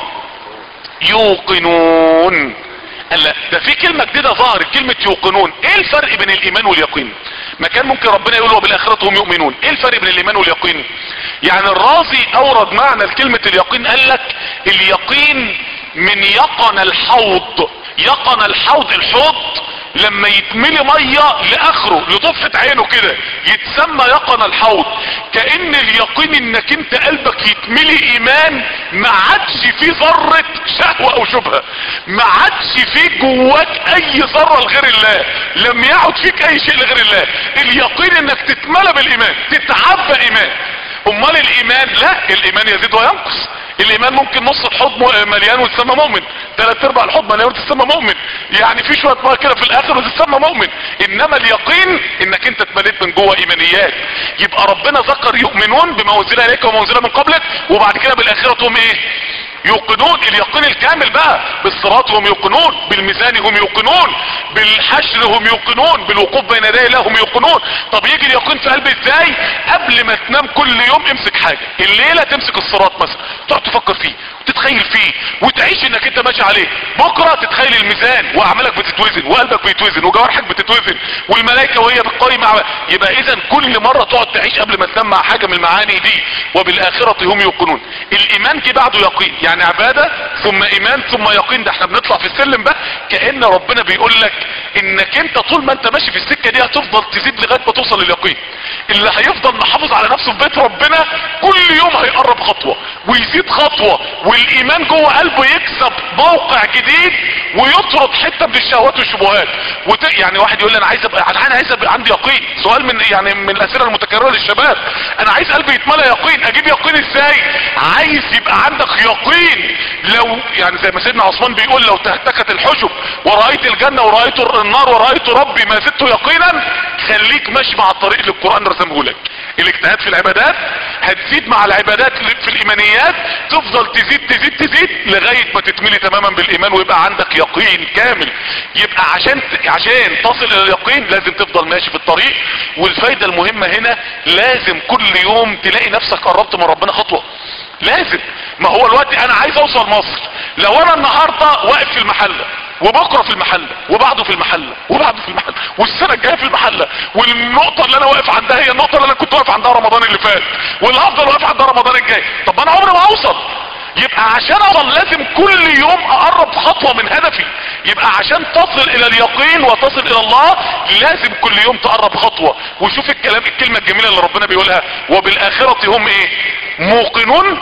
يوقنون لا ده في كلمة جديدة ظهرت كلمة يوقنون ايه الفرق بين الايمان واليقين ما كان ممكن ربنا يقول وبالاخرة هم يؤمنون ايه الفرق بين الايمان واليقين يعني الرازي اورد معنى لكلمة اليقين قال لك اليقين من يقن الحوض يقن الحوض الحوض لما يتملي مية لاخره لطفة عينه كده يتسمى يقن الحوض كأن اليقين انك انت قلبك يتملي ايمان ما عادش فيه ذرة شهوة او شبهة ما عادش فيه جواك اي ذرة لغير الله لم يعد فيك اي شيء لغير الله اليقين انك تتملى بالايمان تتعبى ايمان امال الايمان لا الايمان يزيد وينقص الايمان ممكن نص الحوض مليان وتسمى مؤمن ثلاث ارباع الحوض مليان وتسمى مؤمن يعني في شويه ميه كده في الاخر وتسمى مؤمن انما اليقين انك انت اتمليت من جوه ايمانيات يبقى ربنا ذكر يؤمنون بما انزل اليك وما انزل من قبلك وبعد كده بالاخره هم ايه يوقنون اليقين الكامل بقى بالصراط هم يوقنون بالميزان هم يوقنون بالحشر هم يوقنون بالوقوف بين يدي الله هم يوقنون طب يجي اليقين في قلبي ازاي قبل ما تنام كل يوم امسك حاجة الليلة تمسك الصراط مثلا تقعد تفكر فيه وتتخيل فيه وتعيش انك انت ماشي عليه بكرة تتخيل الميزان واعمالك بتتوزن وقلبك بيتوزن وجوارحك بتتوزن والملائكة وهي بتقيم مع يبقى اذا كل مرة تقعد تعيش قبل ما تنام مع حاجة من المعاني دي وبالاخرة هم يوقنون الايمان جه بعده يقين يعني عبادة ثم ايمان ثم يقين ده احنا بنطلع في السلم بقى كأن ربنا بيقول لك انك انت طول ما انت ماشي في السكة دي هتفضل تزيد لغاية ما توصل لليقين اللي هيفضل محافظ على نفسه في بيت ربنا كل يوم هيقرب خطوة ويزيد خطوة والايمان جوه قلبه يكسب موقع جديد ويطرد حتة من الشهوات والشبهات وت... يعني واحد يقول لي انا عايز ابقى انا عايز ابقى عندي يقين سؤال من يعني من الاسئله المتكرره للشباب انا عايز قلبي يتملى يقين اجيب يقين ازاي عايز يبقى عندك يقين لو يعني زي ما سيدنا عثمان بيقول لو تهتكت الحجب ورأيت الجنة ورأيت النار ورأيت ربي ما زدت يقينا خليك ماشي مع الطريق اللي القرآن رسمه لك الاجتهاد في العبادات هتزيد مع العبادات في الايمانيات تفضل تزيد تزيد تزيد لغاية ما تتملي تماما بالايمان ويبقى عندك يقين كامل يبقى عشان عشان تصل الى اليقين لازم تفضل ماشي في الطريق والفايدة المهمة هنا لازم كل يوم تلاقي نفسك قربت من ربنا خطوة لازم ما هو الوقت انا عايز اوصل مصر لو انا النهاردة واقف في المحلة وبكرة في المحلة وبعده في المحلة وبعده في المحلة والسنة الجاية في المحلة والنقطة اللي انا واقف عندها هي النقطة اللي انا كنت واقف عندها رمضان اللي فات واللي هفضل واقف عندها رمضان الجاي طب انا عمري ما اوصل يبقى عشان اوصل لازم كل يوم اقرب خطوة من هدفي يبقى عشان تصل الى اليقين وتصل الى الله لازم كل يوم تقرب خطوة وشوف الكلام الكلمة الجميلة اللي ربنا بيقولها وبالاخرة هم ايه موقنون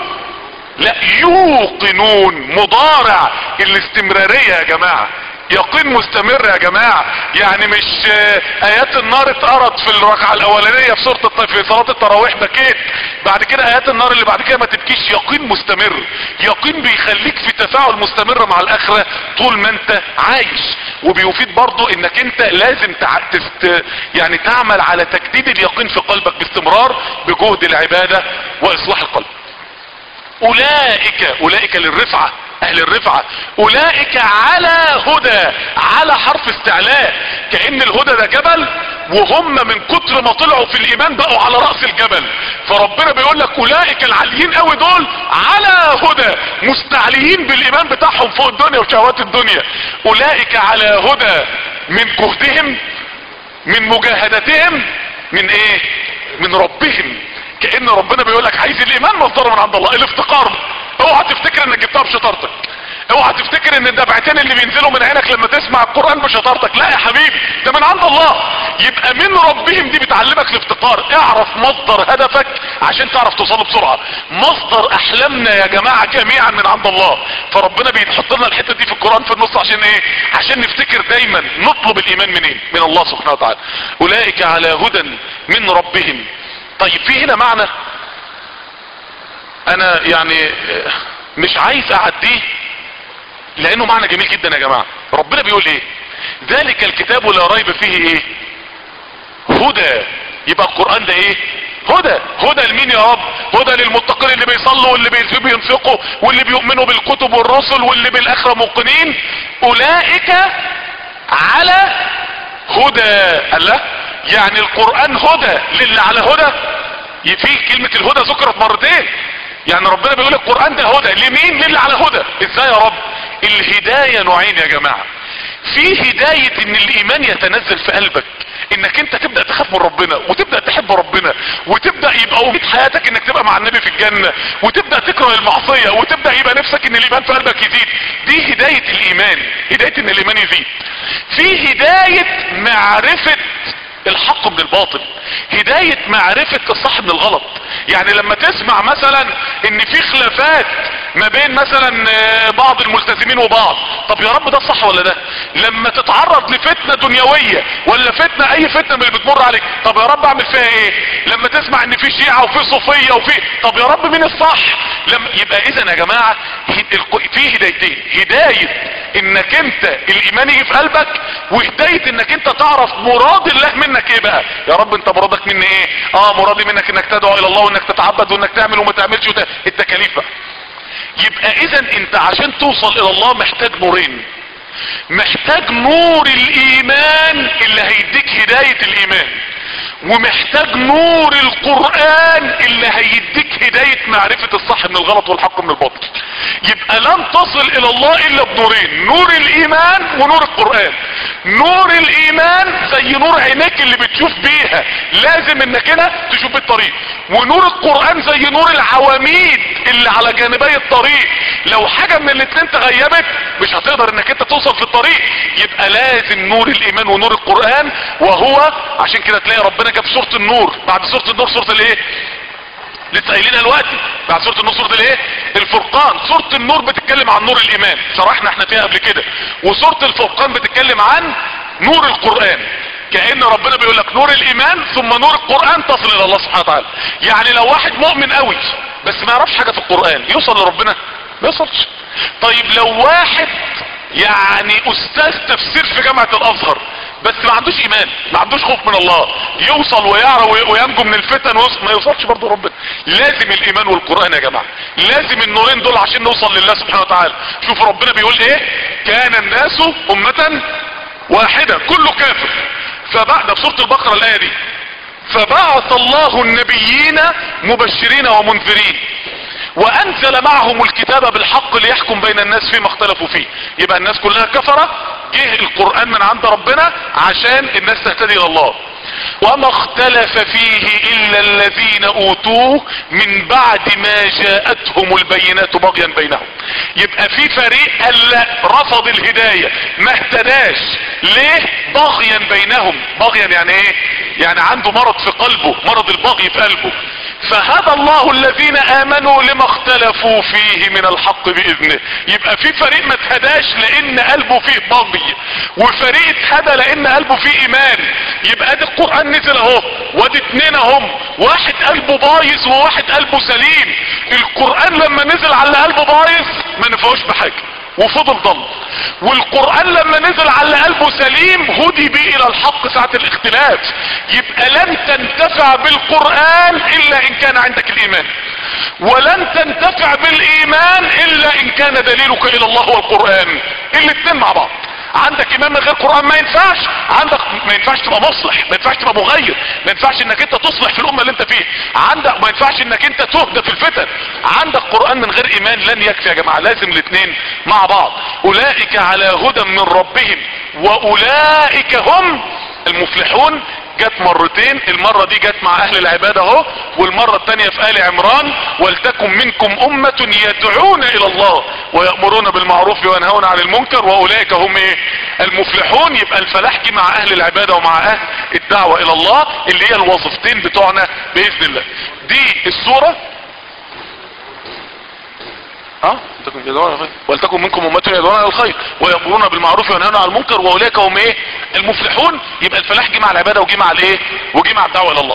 لا يوقنون مضارع الاستمرارية يا جماعة يقين مستمر يا جماعة يعني مش ايات النار اتقرت في الركعة الاولانية في سورة في صلاة التراويح بكيت بعد كده ايات النار اللي بعد كده ما تبكيش يقين مستمر يقين بيخليك في تفاعل مستمر مع الاخرة طول ما انت عايش وبيفيد برضو انك انت لازم تع... تست... يعني تعمل على تجديد اليقين في قلبك باستمرار بجهد العبادة واصلاح القلب اولئك اولئك للرفعة اهل الرفعة اولئك على هدى على حرف استعلاء كأن الهدى ده جبل وهم من كتر ما طلعوا في الايمان بقوا على رأس الجبل فربنا بيقول لك اولئك العاليين قوي دول على هدى مستعليين بالايمان بتاعهم فوق الدنيا وشهوات الدنيا اولئك على هدى من جهدهم من مجاهدتهم من ايه من ربهم كأن ربنا بيقول لك عايز الايمان مصدره من عند الله الافتقار اوعى تفتكر انك جبتها بشطارتك اوعى تفتكر ان الدفعتين اللي بينزلوا من عينك لما تسمع القرآن بشطارتك لا يا حبيبي ده من عند الله يبقى من ربهم دي بتعلمك الافتقار اعرف مصدر هدفك عشان تعرف توصله بسرعة مصدر احلامنا يا جماعة جميعا من عند الله فربنا بيحط لنا الحتة دي في القرآن في النص عشان ايه عشان نفتكر دايما نطلب الايمان منين من الله سبحانه وتعالى اولئك على هدى من ربهم طيب في هنا معنى انا يعني مش عايز اعديه لانه معنى جميل جدا يا جماعة ربنا بيقول ايه ذلك الكتاب لا ريب فيه ايه هدى يبقى القرآن ده ايه هدى هدى لمين يا رب هدى للمتقين اللي بيصلوا واللي بينفقوا واللي بيؤمنوا بالكتب والرسل واللي بالاخرة موقنين اولئك على هدى الله يعني القرآن هدى للي على هدى في كلمة الهدى ذكرت مرتين يعني ربنا بيقول القرآن ده هدى لمين للي على هدى ازاي يا رب الهداية نوعين يا جماعة في هداية ان الايمان يتنزل في قلبك انك انت تبدأ تخاف من ربنا وتبدأ تحب ربنا وتبدأ يبقى اميد حياتك انك تبقى مع النبي في الجنة وتبدأ تكره المعصية وتبدأ يبقى نفسك ان الايمان في قلبك يزيد دي هداية الايمان هداية ان الايمان يزيد في هداية معرفة الحق من الباطل هداية معرفة الصح من الغلط يعني لما تسمع مثلا ان في خلافات ما بين مثلا بعض الملتزمين وبعض طب يا رب ده صح ولا ده لما تتعرض لفتنة دنيوية ولا فتنة اي فتنة من اللي بتمر عليك طب يا رب اعمل فيها ايه لما تسمع ان في شيعة وفي صوفية وفي طب يا رب مين الصح لما يبقى اذا يا جماعة في هدايتين هداية انك انت الايمان يجي في قلبك وهداية انك انت تعرف مراد الله منك ايه بقى يا رب انت مرادك مني ايه اه مرادي منك انك تدعو الى الله وانك تتعبد وانك تعمل وما تعملش وت... التكاليف بقى يبقى اذا انت عشان توصل الى الله محتاج نورين محتاج نور الايمان اللي هيديك هداية الايمان ومحتاج نور القرآن اللي هيديك هداية معرفة الصح من الغلط والحق من الباطل يبقى لن تصل الى الله الا بنورين نور الايمان ونور القرآن نور الايمان زي نور عينيك اللي بتشوف بيها لازم انك هنا تشوف الطريق ونور القرآن زي نور العواميد اللي على جانبي الطريق لو حاجة من الاتنين تغيبت مش هتقدر انك انت توصل في الطريق يبقى لازم نور الايمان ونور القرآن وهو عشان كده تلاقي ربنا جاب سورة النور بعد سورة النور سورة الايه لسه قايلينها دلوقتي بعد سوره النور سوره الايه الفرقان سوره النور بتتكلم عن نور الايمان شرحنا احنا فيها قبل كده وسوره الفرقان بتتكلم عن نور القران كأن ربنا بيقول لك نور الايمان ثم نور القرآن تصل الى الله سبحانه وتعالى يعني لو واحد مؤمن قوي بس ما يعرفش حاجة في القرآن يوصل لربنا ما يوصلش طيب لو واحد يعني استاذ تفسير في جامعة الازهر بس ما عندوش ايمان ما عندوش خوف من الله يوصل ويعرف وينجو من الفتن ويوصل ما يوصلش برضه ربنا لازم الايمان والقرآن يا جماعة لازم النورين دول عشان نوصل لله سبحانه وتعالى شوف ربنا بيقول ايه كان الناس امة واحدة كله كافر فبعد في سورة البقرة الاية دي فبعث الله النبيين مبشرين ومنذرين وانزل معهم الكتاب بالحق ليحكم بين الناس فيما اختلفوا فيه يبقى الناس كلها كفرة جه القرآن من عند ربنا عشان الناس تهتدي الى الله وما اختلف فيه الا الذين اوتوه من بعد ما جاءتهم البينات بغيا بينهم يبقى في فريق قال لا رفض الهداية ما اهتداش ليه بغيا بينهم بغيا يعني ايه يعني عنده مرض في قلبه مرض البغي في قلبه فهدى الله الذين امنوا لما اختلفوا فيه من الحق باذنه يبقى في فريق ما اتهداش لان قلبه فيه بغي وفريق اتهدى لان قلبه فيه ايمان يبقى ادي القرآن نزل اهو وادي اتنين اهم واحد قلبه بايظ وواحد قلبه سليم القرآن لما نزل على قلبه بايظ ما نفعوش بحاجة وفضل ضل والقرآن لما نزل على قلبه سليم هدي بيه الى الحق ساعة الاختلاف يبقى لن تنتفع بالقرآن الا ان كان عندك الايمان ولن تنتفع بالايمان الا ان كان دليلك الى الله والقرآن الاتنين مع بعض عندك ايمان من غير قرآن ما ينفعش عندك ما ينفعش تبقى مصلح ما ينفعش تبقى مغير ما ينفعش انك انت تصلح في الامة اللي انت فيها عندك ما ينفعش انك انت تهدى في الفتن عندك قرآن من غير ايمان لن يكفي يا جماعة لازم الاثنين مع بعض اولئك على هدى من ربهم واولئك هم المفلحون جت مرتين المرة دي جت مع اهل العبادة اهو والمرة التانية في ال عمران ولتكن منكم امة يدعون الى الله ويأمرون بالمعروف وينهون عن المنكر واولئك هم ايه المفلحون يبقى الفلاح جه مع اهل العبادة ومع اهل الدعوة الى الله اللي هي الوظيفتين بتوعنا باذن الله دي الصورة اه ولتكن منكم امه يدعون الى الخير ويامرون بالمعروف وينهون عن المنكر واولئك هم ايه المفلحون يبقى الفلاح جه مع العباده وجه مع الايه وجه مع الدعوه الى الله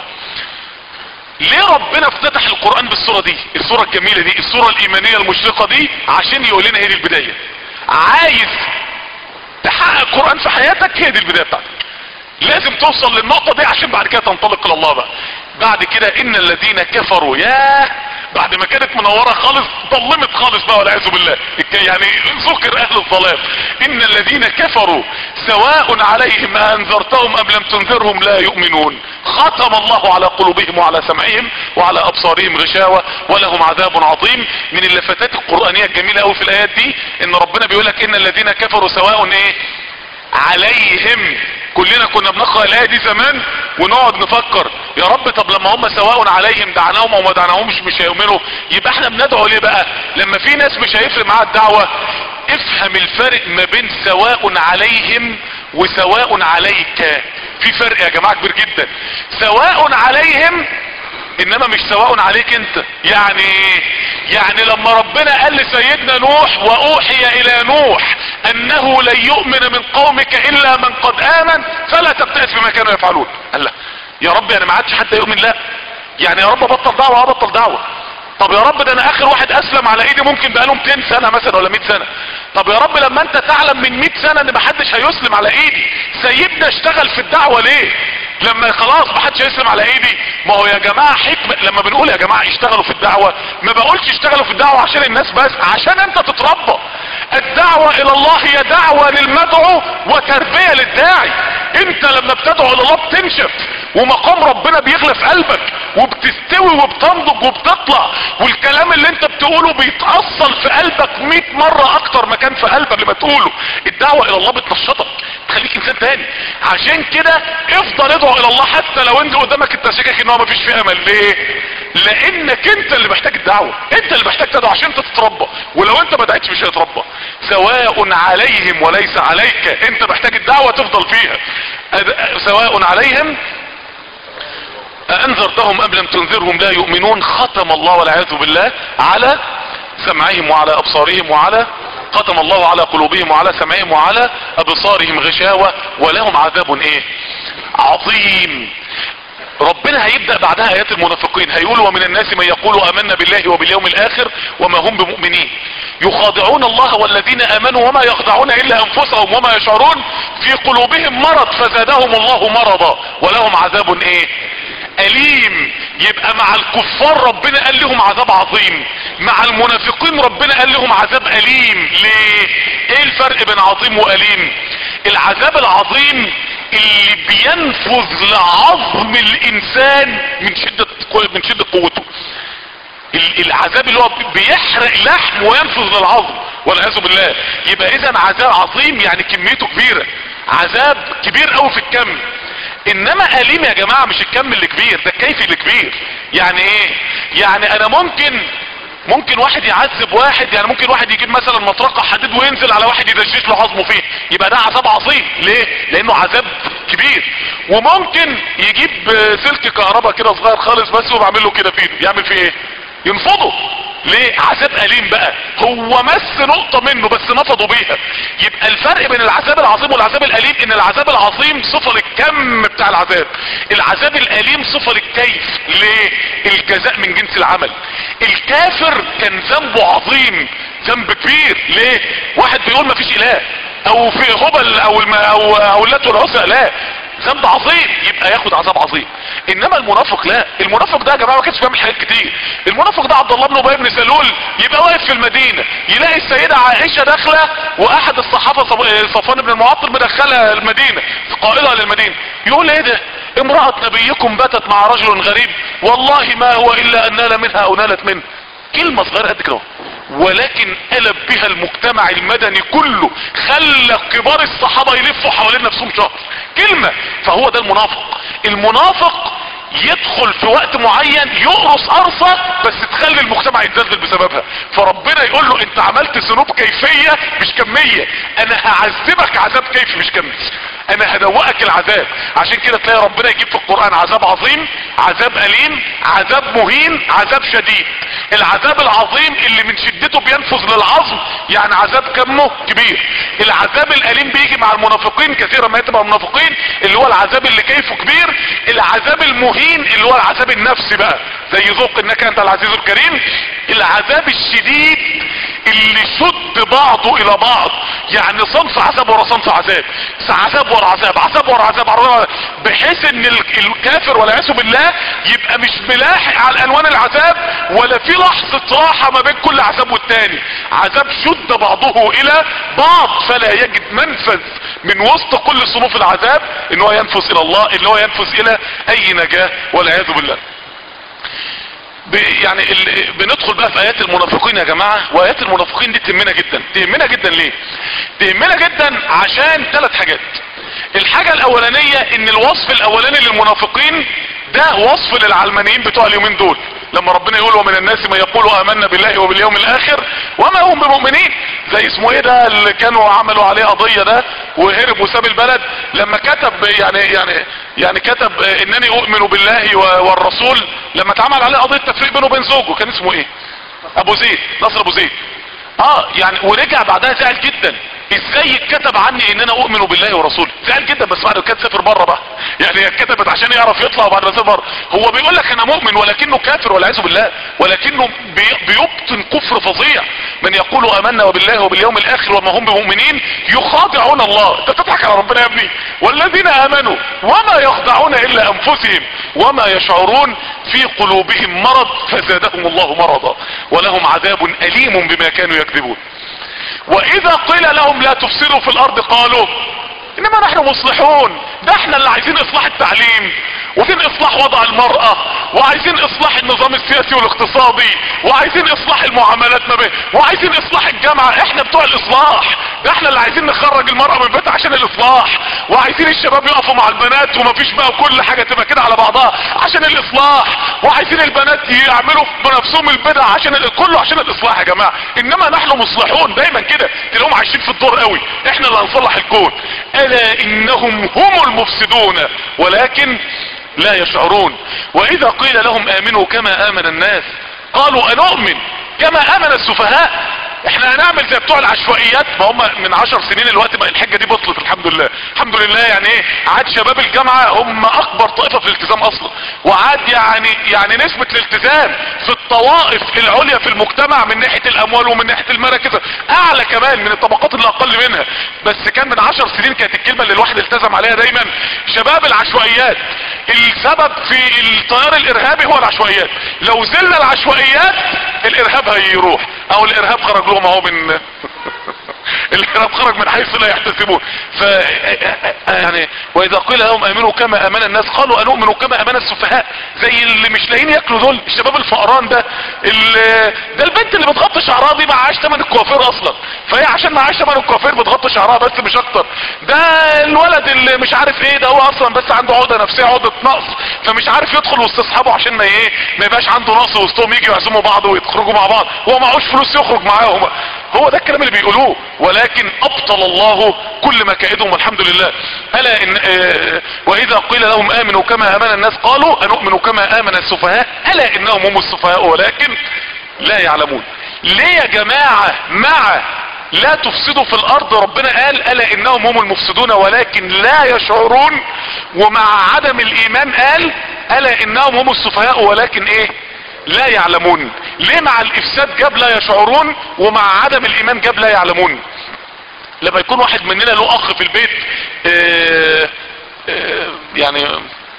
ليه ربنا افتتح القران بالصوره دي الصوره الجميله دي الصوره الايمانيه المشرقه دي عشان يقول لنا هي دي البدايه عايز تحقق القران في حياتك هي دي البدايه بتاعتك لازم توصل للنقطه دي عشان بعد كده تنطلق الى الله بقى بعد كده ان الذين كفروا ياه بعد ما كانت منورة خالص ظلمت خالص بقى والعياذ بالله يعني ذكر اهل الظلام ان الذين كفروا سواء عليهم انذرتهم ام لم تنذرهم لا يؤمنون ختم الله على قلوبهم وعلى سمعهم وعلى ابصارهم غشاوة ولهم عذاب عظيم من اللفتات القرآنية الجميلة قوي في الايات دي ان ربنا بيقولك ان الذين كفروا سواء ايه عليهم كلنا كنا بنقرأ الآية دي زمان ونقعد نفكر يا رب طب لما هم سواء عليهم دعناهم او ما دعناهمش مش هيؤمنوا يبقى احنا بندعو ليه بقى لما في ناس مش هيفرق معاها الدعوة افهم الفرق ما بين سواء عليهم وسواء عليك في فرق يا جماعة كبير جدا سواء عليهم انما مش سواء عليك انت يعني يعني لما ربنا قال لسيدنا نوح واوحي الى نوح انه لن يؤمن من قومك الا من قد امن فلا تبتئس بما كانوا يفعلون قال لا يا رب يعني ما عادش حد يؤمن لا يعني يا رب بطل دعوة بطل دعوة طب يا رب ده انا اخر واحد اسلم على ايدي ممكن بقاله 200 سنة مثلا ولا 100 سنة طب يا رب لما انت تعلم من 100 سنة ان محدش هيسلم على ايدي سيبنا اشتغل في الدعوة ليه لما خلاص محدش هيسلم على ايدي ما هو يا جماعة حكمة لما بنقول يا جماعة اشتغلوا في الدعوة ما بقولش اشتغلوا في الدعوة عشان الناس بس عشان انت تتربى الدعوة الى الله هي دعوة للمدعو وتربية للداعي انت لما بتدعو الى الله بتنشف ومقام ربنا بيغلى في قلبك وبتستوي وبتنضج وبتطلع والكلام اللي انت بتقوله بيتأصل في قلبك 100 مرة اكتر ما كان في قلبك لما تقوله الدعوة الى الله بتنشطك تخليك انسان تاني عشان كده افضل ادعو الى الله حتى لو انت قدامك انت شاكك ان هو مفيش فيه امل ليه لانك انت اللي محتاج الدعوة انت اللي محتاج تدعو عشان انت تتربى ولو انت ما دعيتش مش هيتربى سواء عليهم وليس عليك انت محتاج الدعوة تفضل فيها سواء عليهم أنذرتهم أم لم تنذرهم لا يؤمنون ختم الله والعياذ بالله على سمعهم وعلى أبصارهم وعلى ختم الله على قلوبهم وعلى سمعهم وعلى أبصارهم غشاوة ولهم عذاب إيه عظيم ربنا هيبدأ بعدها آيات المنافقين هيقول ومن الناس من يقول آمنا بالله وباليوم الآخر وما هم بمؤمنين يخادعون الله والذين آمنوا وما يخدعون إلا أنفسهم وما يشعرون في قلوبهم مرض فزادهم الله مرضا ولهم عذاب إيه أليم يبقى مع الكفار ربنا قال لهم عذاب عظيم مع المنافقين ربنا قال لهم عذاب أليم ليه ايه الفرق بين عظيم وأليم العذاب العظيم اللي بينفذ لعظم الانسان من شدة من شدة قوته العذاب اللي هو بيحرق لحم وينفذ للعظم والعياذ بالله يبقى اذا عذاب عظيم يعني كميته كبيرة عذاب كبير قوي في الكم انما اليم يا جماعة مش الكم اللي كبير ده الكيف اللي كبير يعني ايه يعني انا ممكن ممكن واحد يعذب واحد يعني ممكن واحد يجيب مثلا مطرقة حديد وينزل على واحد يدشش له عظمه فيه يبقى ده عذاب عظيم ليه لانه عذاب كبير وممكن يجيب سلك كهرباء كده صغير خالص بس وبعمل له كده في ايده يعمل فيه ايه ينفضه ليه عذاب اليم بقى هو مس نقطة منه بس نفضوا بيها يبقى الفرق بين العذاب العظيم والعذاب الاليم ان العذاب العظيم صفة للكم بتاع العذاب العذاب الاليم صفة للكيف ليه الجزاء من جنس العمل الكافر كان ذنبه عظيم ذنب كبير ليه واحد بيقول ما فيش اله او في هبل او الم... او او اللات والعزى لا ذنب عظيم يبقى ياخد عذاب عظيم انما المنافق لا المنافق ده يا جماعه ما كانش بيعمل حاجات كتير المنافق ده عبد الله بن ابي بن سلول يبقى واقف في المدينه يلاقي السيده عائشه داخله واحد الصحابه صفوان بن المعطل مدخلها المدينه قائلها للمدينه يقول ايه ده امراه نبيكم باتت مع رجل غريب والله ما هو الا ان نال منها او نالت منه كلمه صغيره قد كده ولكن قلب بها المجتمع المدني كله خلى كبار الصحابة يلفوا حوالين نفسهم شهر كلمة فهو ده المنافق المنافق يدخل في وقت معين يقرص قرصة بس تخلي المجتمع يتزلزل بسببها فربنا يقول له انت عملت ذنوب كيفية مش كمية انا هعذبك عذاب كيفي مش كمي انا هدوقك العذاب عشان كده تلاقي ربنا يجيب في القرآن عذاب عظيم عذاب اليم عذاب مهين عذاب شديد العذاب العظيم اللي من شدته بينفذ للعظم يعني عذاب كمه كبير العذاب الاليم بيجي مع المنافقين كثيرا ما يتبع المنافقين اللي هو العذاب اللي كيفه كبير العذاب المهين اللي هو العذاب النفسي بقى زي ذوق انك انت العزيز الكريم العذاب الشديد اللي شد بعضه الى بعض يعني صنف عذاب ورا صنف عذاب عذاب ورا عذاب عذاب ورا عذاب ورا بحيث ان الكافر والعياذ بالله يبقى مش ملاحق على الوان العذاب ولا في لحظة راحة ما بين كل عذاب والتاني عذاب شد بعضه الى بعض فلا يجد منفذ من وسط كل صنوف العذاب ان هو ينفذ الى الله ان هو ينفذ الى اي نجاة والعياذ بالله يعني بندخل بقى في ايات المنافقين يا جماعة وايات المنافقين دي تهمنا جدا تهمنا جدا ليه تهمنا جدا عشان ثلاث حاجات الحاجة الاولانية ان الوصف الاولاني للمنافقين ده وصف للعلمانيين بتوع اليومين دول لما ربنا يقول ومن الناس ما يقول امنا بالله وباليوم الاخر وما هم بمؤمنين زي اسمه ايه ده اللي كانوا عملوا عليه قضية ده وهرب وساب البلد لما كتب يعني يعني يعني كتب انني اؤمن بالله والرسول لما اتعمل عليه قضية تفريق بينه وبين زوجه كان اسمه ايه ابو زيد نصر ابو زيد اه يعني ورجع بعدها زعل جدا ازاي اتكتب عني ان انا اؤمن بالله ورسوله زعل جدا بس بعد كده سافر بره بقى يعني هي اتكتبت عشان يعرف يطلع وبعد ما سافر هو بيقول لك انا مؤمن ولكنه كافر والعياذ بالله ولكنه بي بيبطن كفر فظيع من يقول امنا وبالله وباليوم الاخر وما هم بمؤمنين يخادعون الله انت بتضحك على ربنا يا ابني والذين امنوا وما يخدعون الا انفسهم وما يشعرون في قلوبهم مرض فزادهم الله مرضا ولهم عذاب اليم بما كانوا يكذبون واذا قيل لهم لا تفسدوا في الارض قالوا انما نحن مصلحون ده احنا اللي عايزين اصلاح التعليم وعايزين اصلاح وضع المرأة وعايزين اصلاح النظام السياسي والاقتصادي وعايزين اصلاح المعاملات ما بين وعايزين اصلاح الجامعة احنا بتوع الاصلاح ده احنا اللي عايزين نخرج المرأة من بيتها عشان الاصلاح وعايزين الشباب يقفوا مع البنات ومفيش بقى كل حاجة تبقى كده على بعضها عشان الاصلاح وعايزين البنات يعملوا بنفسهم البدع عشان ال... كله عشان الاصلاح يا جماعة انما نحن مصلحون دايما كده تلاقيهم عايشين في الدور قوي احنا اللي هنصلح الكون الا انهم هم المفسدون ولكن لا يشعرون واذا قيل لهم امنوا كما امن الناس قالوا انؤمن كما امن السفهاء احنا هنعمل زي بتوع العشوائيات ما هم من عشر سنين الوقت بقى الحجة دي بطلت الحمد لله الحمد لله يعني ايه عاد شباب الجامعة هم اكبر طائفة في الالتزام اصلا وعاد يعني يعني نسبة الالتزام في الطوائف العليا في المجتمع من ناحية الاموال ومن ناحية المراكز اعلى كمان من الطبقات اللي اقل منها بس كان من عشر سنين كانت الكلمة اللي الواحد التزم عليها دايما شباب العشوائيات السبب في التيار الارهابي هو العشوائيات لو زلنا العشوائيات الارهاب هيروح او الارهاب خرج لهم اهو من الارهاب خرج من حيث لا يحتسبون ف يعني واذا قيل لهم امنوا كما امن الناس قالوا انؤمن كما امن السفهاء زي اللي مش لاقيين ياكلوا دول الشباب الفقران ده ده البنت اللي بتغطي شعرها دي معهاش ثمن الكوافير اصلا فهي عشان معهاش ثمن الكوافير بتغطي شعرها بس مش اكتر ده الولد اللي مش عارف ايه ده هو اصلا بس عنده عقده نفسيه عقده نقص فمش عارف يدخل وسط اصحابه عشان ما ايه ما يبقاش عنده نقص وسطهم يجي يعزموا بعض ويخرجوا مع بعض هو معهوش فلوس يخرج معاهم هو ده الكلام اللي بيقولوه ولكن ابطل الله كل مكائدهم والحمد لله الا ان اه واذا قيل لهم امنوا كما امن الناس قالوا انؤمن كما امن السفهاء الا انهم هم السفهاء ولكن لا يعلمون ليه يا جماعة مع لا تفسدوا في الارض ربنا قال الا انهم هم المفسدون ولكن لا يشعرون ومع عدم الايمان قال الا انهم هم السفهاء ولكن ايه لا يعلمون ليه مع الافساد جاب لا يشعرون ومع عدم الايمان جاب لا يعلمون لما يكون واحد مننا له اخ في البيت اه اه يعني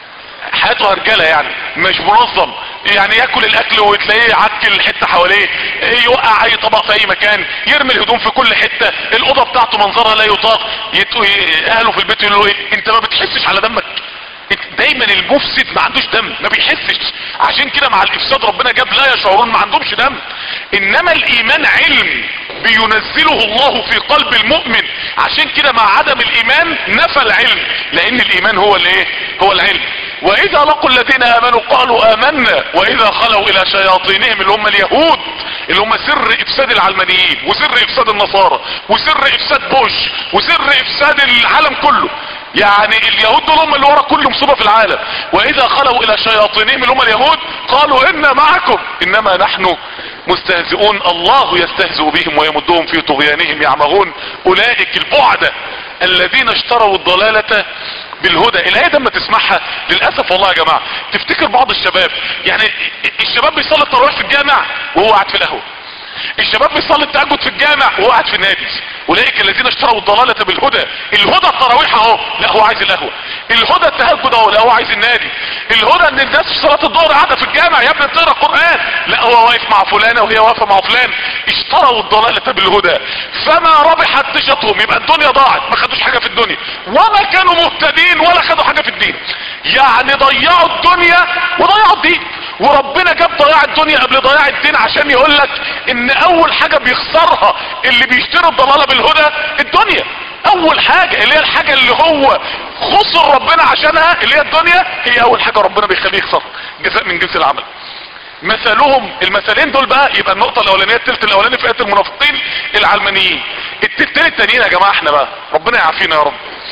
حياته هرجله يعني مش منظم يعني ياكل الاكل وتلاقيه عكل حته حواليه يوقع اي طبق في اي مكان يرمي الهدوم في كل حته الاوضه بتاعته منظرها لا يطاق اهله في البيت يقولوا ايه انت ما بتحسش على دمك دايما المفسد ما عندوش دم ما بيحسش عشان كده مع الافساد ربنا جاب لا يشعرون ما عندهمش دم انما الايمان علم بينزله الله في قلب المؤمن عشان كده مع عدم الايمان نفى العلم لان الايمان هو الايه هو العلم واذا لقوا الذين امنوا قالوا امنا واذا خلوا الى شياطينهم اللي هم اليهود اللي هم سر افساد العلمانيين وسر افساد النصارى وسر افساد بوش وسر افساد العالم كله يعني اليهود دول هم اللي ورا كل مصيبه في العالم واذا خلوا الى شياطينهم اللي هم اليهود قالوا انا معكم انما نحن مستهزئون الله يستهزئ بهم ويمدهم في طغيانهم يعمهون اولئك البعدة الذين اشتروا الضلالة بالهدى الايه ده لما تسمعها للاسف والله يا جماعه تفتكر بعض الشباب يعني الشباب بيصلي التراويح في الجامع وهو قاعد في القهوه الشباب بيصلي التهجد في الجامع وهو قاعد في النادي اولئك الذين اشتروا الضلالة بالهدى الهدى التراويح اهو لا هو عايز القهوة الهدى التهجد اهو لا هو عايز النادي الهدى ان الناس في صلاة الظهر قاعدة في الجامع يا ابني بتقرا قرآن لا هو واقف مع فلانة وهي واقفة مع فلان اشتروا الضلالة بالهدى فما ربحت تجتهم يبقى الدنيا ضاعت ما خدوش حاجة في الدنيا وما كانوا مهتدين ولا خدوا حاجة في الدين يعني ضيعوا الدنيا وضيعوا الدين وربنا جاب ضياع الدنيا قبل ضياع الدين عشان يقول لك ان اول حاجة بيخسرها اللي بيشتري الضلالة بالهدى الدنيا اول حاجة اللي هي الحاجة اللي هو خسر ربنا عشانها اللي هي الدنيا هي اول حاجة ربنا بيخليه يخسرها جزاء من جنس العمل مثلهم المثلين دول بقى يبقى النقطة الاولانية التلت الاولاني في ايات المنافقين العلمانيين التلتين التانيين يا جماعة احنا بقى ربنا يعافينا يا رب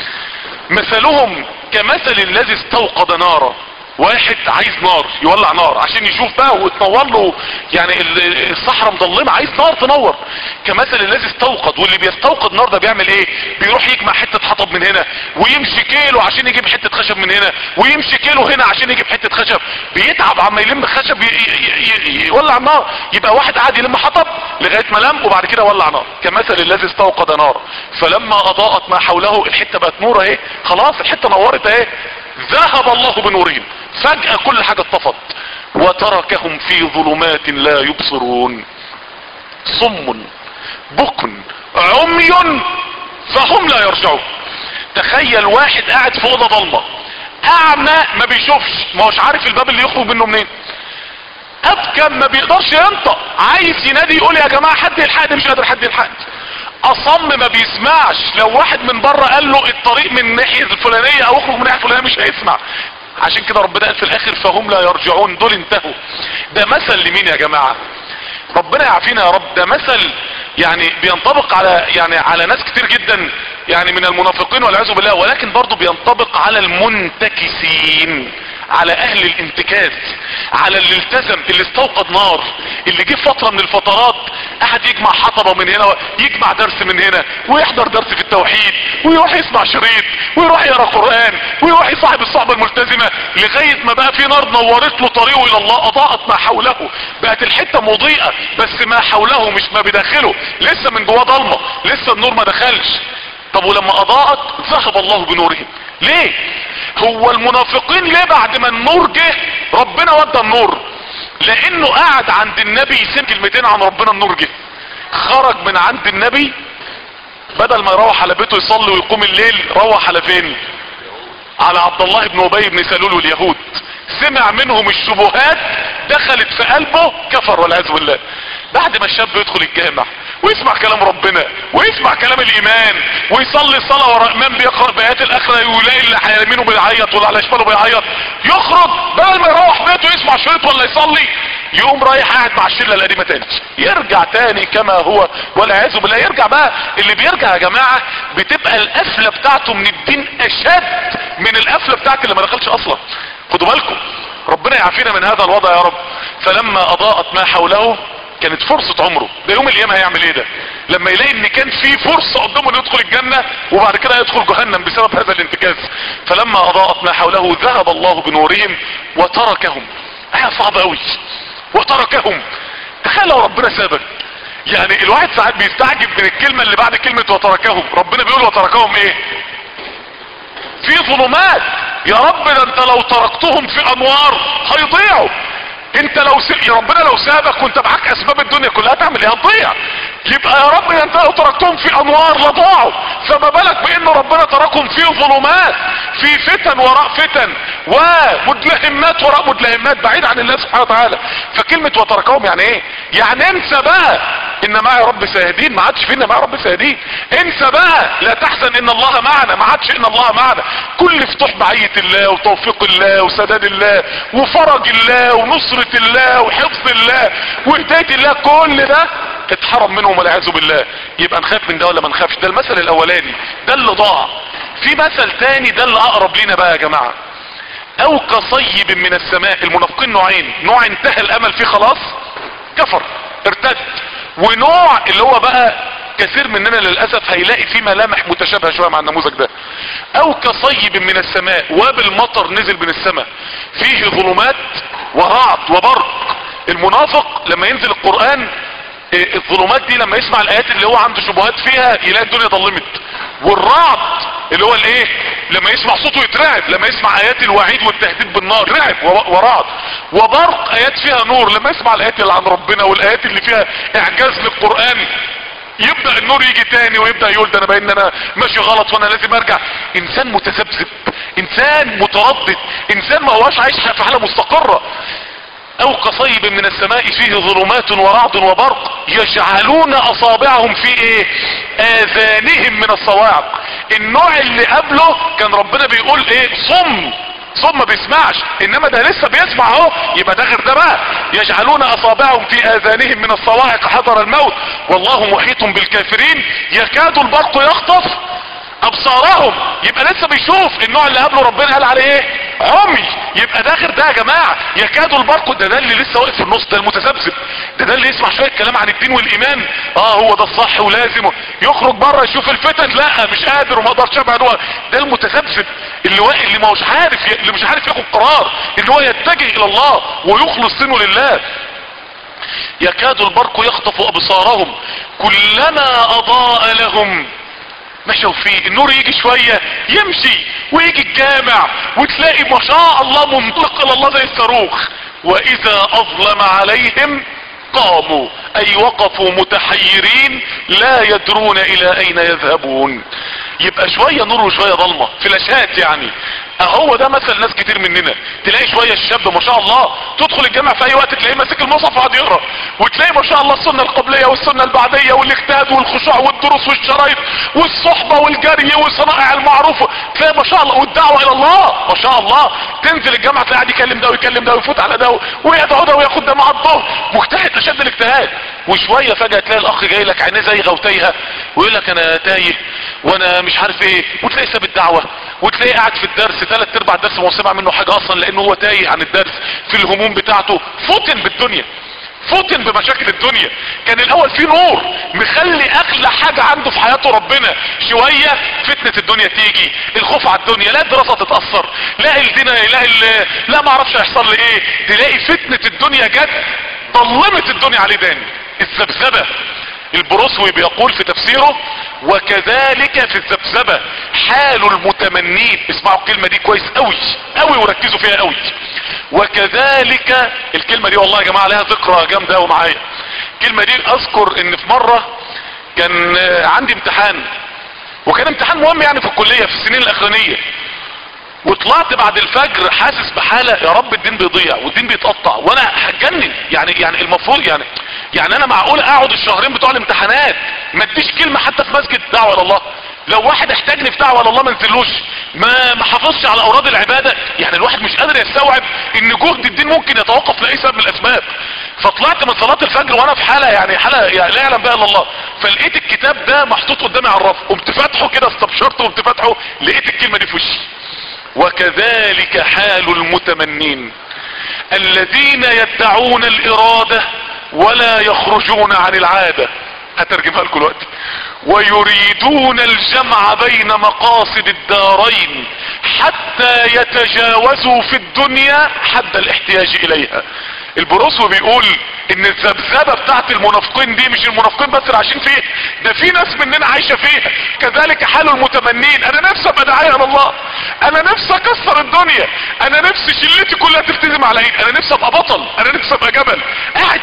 مثلهم كمثل الذي استوقد نارا واحد عايز نار يولع نار عشان يشوف بقى وتنور له يعني ال- الصحراء مظلمه عايز نار تنور كمثل الذي استوقد واللي بيستوقد نار ده بيعمل ايه بيروح يجمع حته حطب من هنا ويمشي كيلو عشان يجيب حته خشب من هنا ويمشي كيلو هنا عشان يجيب حته خشب بيتعب عما يلم خشب ي- ي- ي- يولع نار يبقى واحد قاعد يلم حطب لغايه ما لم وبعد كده ولع نار كمثل الذي استوقد نار فلما اضاءت ما حوله الحته بقت نور اهي خلاص الحته نورت اهي ذهب الله بنورهم فجأة كل حاجة اتطفت وتركهم في ظلمات لا يبصرون صم بكم عمي فهم لا يرجعون تخيل واحد قاعد في اوضه ضلمه اعمى ما بيشوفش ما هوش عارف الباب اللي يخرج منه منين ابكم ما بيقدرش ينطق عايز ينادي يقول يا جماعه حد يلحقني مش قادر حد يلحقني اصم ما بيسمعش لو واحد من بره قال له الطريق من الناحيه الفلانيه او اخرج من الناحيه الفلانيه مش هيسمع عشان كده ربنا قال في الاخر فهم لا يرجعون دول انتهوا ده مثل لمين يا جماعه ربنا يعافينا يا رب ده مثل يعني بينطبق على يعني على ناس كتير جدا يعني من المنافقين والعياذ بالله ولكن برضه بينطبق على المنتكسين على اهل الانتكاس على اللي التزم اللي استوقد نار اللي جه فترة من الفترات قعد يجمع حطبة من هنا يجمع درس من هنا ويحضر درس في التوحيد ويروح يسمع شريط ويروح يقرا قرآن ويروح يصاحب الصحبة الملتزمة لغاية ما بقى في نار نورت له طريقه الى الله اضاءت ما حوله بقت الحتة مضيئة بس ما حوله مش ما بداخله لسه من جواه ضلمة لسه النور ما دخلش طب ولما اضاءت ذهب الله بنورهم ليه هو المنافقين ليه بعد ما النور جه ربنا ودى النور لانه قاعد عند النبي يسمع كلمتين عن ربنا النور جه خرج من عند النبي بدل ما يروح على بيته يصلي ويقوم الليل روح على فين على عبد الله بن ابي بن سلول واليهود سمع منهم الشبهات دخلت في قلبه كفر والعياذ بالله بعد ما الشاب يدخل الجامع ويسمع كلام ربنا ويسمع كلام الايمان ويصلي صلاة ورا امام بيقرأ بآيات الاخرة ويلاقي اللي على يمينه بيعيط واللي على شماله بيعيط يخرج بدل ما يروح بيته يسمع شريط ولا يصلي يقوم رايح قاعد مع الشله القديمه تاني يرجع تاني كما هو والعياذ بالله يرجع بقى اللي بيرجع يا جماعه بتبقى القفله بتاعته من الدين اشد من القفله بتاعت اللي ما دخلش اصلا خدوا بالكم ربنا يعافينا من هذا الوضع يا رب فلما اضاءت ما حوله كانت فرصة عمره ده يوم القيامة هيعمل ايه ده لما يلاقي ان كان في فرصة قدامه انه يدخل الجنة وبعد كده يدخل جهنم بسبب هذا الانتكاس فلما اضاءت ما حوله ذهب الله بنورهم وتركهم آية صعبة قوي وتركهم تخيل لو ربنا سابك يعني الواحد ساعات بيستعجب من الكلمة اللي بعد كلمة وتركهم ربنا بيقول وتركهم ايه في ظلمات يا رب ده انت لو تركتهم في انوار هيضيعوا انت لو س... يا ربنا لو سابك وانت معاك اسباب الدنيا كلها تعمل ايه هتضيع يبقى يا رب انت لو تركتهم في انوار لضاعوا فما بالك بان ربنا تركهم في ظلمات في فتن وراء فتن ومدلهمات وراء مدلهمات بعيد عن الله سبحانه وتعالى فكلمة وتركهم يعني ايه يعني انسى بقى ان معي رب سيهدين ما عادش فينا معي رب سيهدين انسى بقى لا تحزن ان الله معنا ما عادش ان الله معنا كل فتوح بعية الله وتوفيق الله وسداد الله وفرج الله ونصرة الله وحفظ الله وهداية الله كل ده اتحرم منهم والعياذ بالله يبقى نخاف من ده ولا ما نخافش ده المثل الاولاني ده اللي ضاع في مثل تاني ده اللي اقرب لينا بقى يا جماعة او كصيب من السماء المنافقين نوعين نوع انتهى الامل فيه خلاص كفر ارتد ونوع اللي هو بقى كثير مننا للأسف هيلاقي فيه ملامح متشابهة شوية مع النموذج ده او كصيب من السماء وبالمطر نزل من السماء فيه ظلمات ورعد وبرق المنافق لما ينزل القرآن إيه، الظلمات دي لما يسمع الايات اللي هو عنده شبهات فيها يلاقي الدنيا ضلمت والرعد اللي هو الايه لما يسمع صوته يترعب لما يسمع ايات الوعيد والتهديد بالنار يترعب و- ورعد وبرق ايات فيها نور لما يسمع الايات اللي عن ربنا والايات اللي فيها اعجاز للقران يبدأ النور يجي تاني ويبدأ يقول ده انا باين ان انا ماشي غلط وانا لازم ارجع انسان متذبذب انسان متردد انسان ما هواش عايش في حالة مستقرة او كصيب من السماء فيه ظلمات ورعد وبرق يجعلون اصابعهم في ايه اذانهم من الصواعق النوع اللي قبله كان ربنا بيقول ايه صم صم ما بيسمعش انما ده لسه بيسمع اهو يبقى ده غير ده بقى يجعلون اصابعهم في اذانهم من الصواعق حذر الموت والله محيط بالكافرين يكاد البرق يخطف ابصارهم يبقى لسه بيشوف النوع اللي قبله ربنا قال عليه ايه عمي يبقى ده غير ده يا جماعه يكاد البرق ده ده اللي لسه واقف في النص ده المتذبذب ده ده اللي يسمع شويه كلام عن الدين والايمان اه هو ده الصح ولازم يخرج بره يشوف الفتن لا مش قادر وما اقدرش ابعد هو ده المتذبذب اللي واقف اللي ما هوش عارف اللي مش عارف ياخد قرار ان هو يتجه الى الله ويخلص سنه لله يكاد البرق يخطف ابصارهم كلما اضاء لهم مشوا فيه النور يجي شوية يمشي ويجي الجامع وتلاقي ما شاء الله منطلق الى الله زي الصاروخ واذا اظلم عليهم قاموا اي وقفوا متحيرين لا يدرون الى اين يذهبون يبقى شوية نور وشوية ظلمة فلاشات يعني اهو ده مثل ناس كتير مننا تلاقي شوية الشاب ما شاء الله تدخل الجامع في اي وقت تلاقيه ماسك المصحف وقاعد يقرا وتلاقي ما شاء الله السنة القبلية والسنة البعدية والاجتهاد والخشوع والدروس والشرايط والصحبة والجري وصنائع المعروف تلاقي ما شاء الله والدعوة الى الله ما شاء الله تنزل الجامعة تلاقي قاعد يكلم ده ويكلم ده ويفوت على ده ويدعو ده وياخد ده مع الظهر مجتهد اشد الاجتهاد وشوية فجأة تلاقي الاخ جاي لك عينيه زي غوتيها ويقول لك انا تايه وانا مش عارف ايه وتلاقي ساب الدعوة وتلاقيه قاعد في الدرس ثلاث ارباع الدرس ما هو سمع منه حاجة اصلا لانه هو تايه عن الدرس في الهموم بتاعته فتن بالدنيا فتن بمشاكل الدنيا كان الاول في نور مخلي اغلى حاجة عنده في حياته ربنا شوية فتنة الدنيا تيجي الخوف على الدنيا لا الدراسة تتأثر لا الدنيا لا ال... لا ما اعرفش هيحصل لي ايه تلاقي فتنة الدنيا جت ظلمت الدنيا عليه تاني الذبذبة البروسوي بيقول في تفسيره وكذلك في الذبذبة حال المتمنين اسمعوا الكلمة دي كويس قوي قوي وركزوا فيها قوي وكذلك الكلمة دي والله يا جماعة لها ذكرى جامدة قوي معايا الكلمة دي اذكر ان في مرة كان عندي امتحان وكان امتحان مهم يعني في الكلية في السنين الاخرانية وطلعت بعد الفجر حاسس بحالة يا رب الدين بيضيع والدين بيتقطع وانا هتجنن يعني يعني المفروض يعني يعني انا معقول اقعد الشهرين بتوع الامتحانات ما اديش كلمة حتى في مسجد دعوة الى الله لو واحد احتاجني في دعوة الى الله ما انزلوش ما ما حافظش على اوراد العبادة يعني الواحد مش قادر يستوعب ان جهد الدين ممكن يتوقف لاي سبب من الاسباب فطلعت من صلاة الفجر وانا في حالة يعني حالة يعني لا يعلم بها الا الله فلقيت الكتاب ده محطوط قدامي على الرف قمت فاتحه كده استبشرته قمت فاتحه لقيت الكلمة دي في وشي وكذلك حال المتمنين الذين يدعون الارادة ولا يخرجون عن العادة هترجمها لكم الوقت ويريدون الجمع بين مقاصد الدارين حتى يتجاوزوا في الدنيا حد الاحتياج اليها البروسو بيقول ان الذبذبه بتاعت المنافقين دي مش المنافقين بس اللي عايشين فيها ده في ناس مننا عايشه فيها كذلك حال المتمنين انا نفسي ابقى داعيه على الله انا نفسي اكسر الدنيا انا نفسي شلتي كلها تلتزم على عيد انا نفسي ابقى بطل انا نفسي ابقى جبل قاعد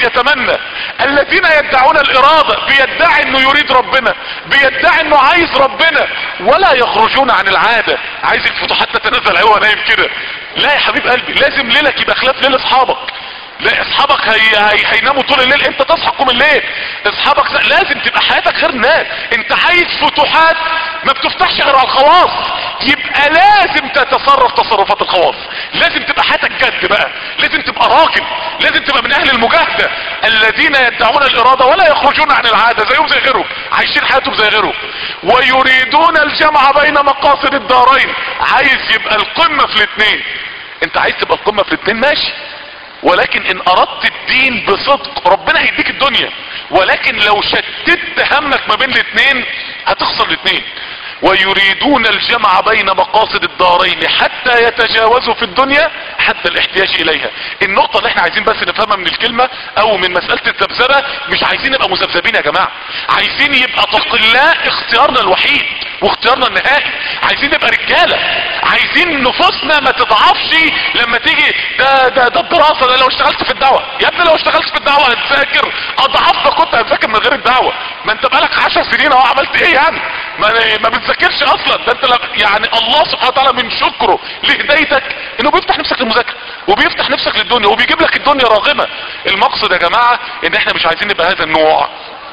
يتمنى الذين يدعون الارادة بيدعي انه يريد ربنا بيدعي انه عايز ربنا ولا يخرجون عن العادة عايز الفتوحات تتنزل هو نايم كده لا يا حبيب قلبي لازم ليلك يبقى خلاف ليل اصحابك لا اصحابك هي... هي... هيناموا طول الليل انت تصحى قوم الليل اصحابك س... لازم تبقى حياتك غير الناس انت عايز فتوحات ما بتفتحش غير على الخواص يبقى لازم تتصرف تصرفات الخواص لازم تبقى حياتك جد بقى لازم تبقى راجل لازم تبقى من اهل المجاهدة الذين يدعون الارادة ولا يخرجون عن العادة زيهم زي غيرهم عايشين حياتهم زي غيرهم ويريدون الجمع بين مقاصد الدارين عايز يبقى القمة في الاثنين انت عايز تبقى القمة في الاثنين ماشي ولكن ان اردت الدين بصدق ربنا هيديك الدنيا ولكن لو شتت همك ما بين الاثنين هتخسر الاثنين ويريدون الجمع بين مقاصد الدارين حتى يتجاوزوا في الدنيا حتى الاحتياج اليها النقطة اللي احنا عايزين بس نفهمها من الكلمة او من مسألة الذبذبة مش عايزين نبقى مذبذبين يا جماعة عايزين يبقى تقلاء اختيارنا الوحيد واختيارنا النهائي عايزين نبقى رجالة عايزين نفوسنا ما تضعفش لما تيجي ده ده ده الدراسة ده لو اشتغلت في الدعوة يا ابني لو اشتغلت في الدعوة هتذاكر اضعاف ما كنت هتذاكر من غير الدعوة ما انت بقالك عشر سنين اهو عملت ايه يعني ما, ما بتذاكرش اصلا ده انت يعني الله سبحانه وتعالى من شكره لهدايتك انه بيفتح نفسك للمذاكرة وبيفتح نفسك للدنيا وبيجيب لك الدنيا راغمة المقصد يا جماعة ان احنا مش عايزين نبقى هذا النوع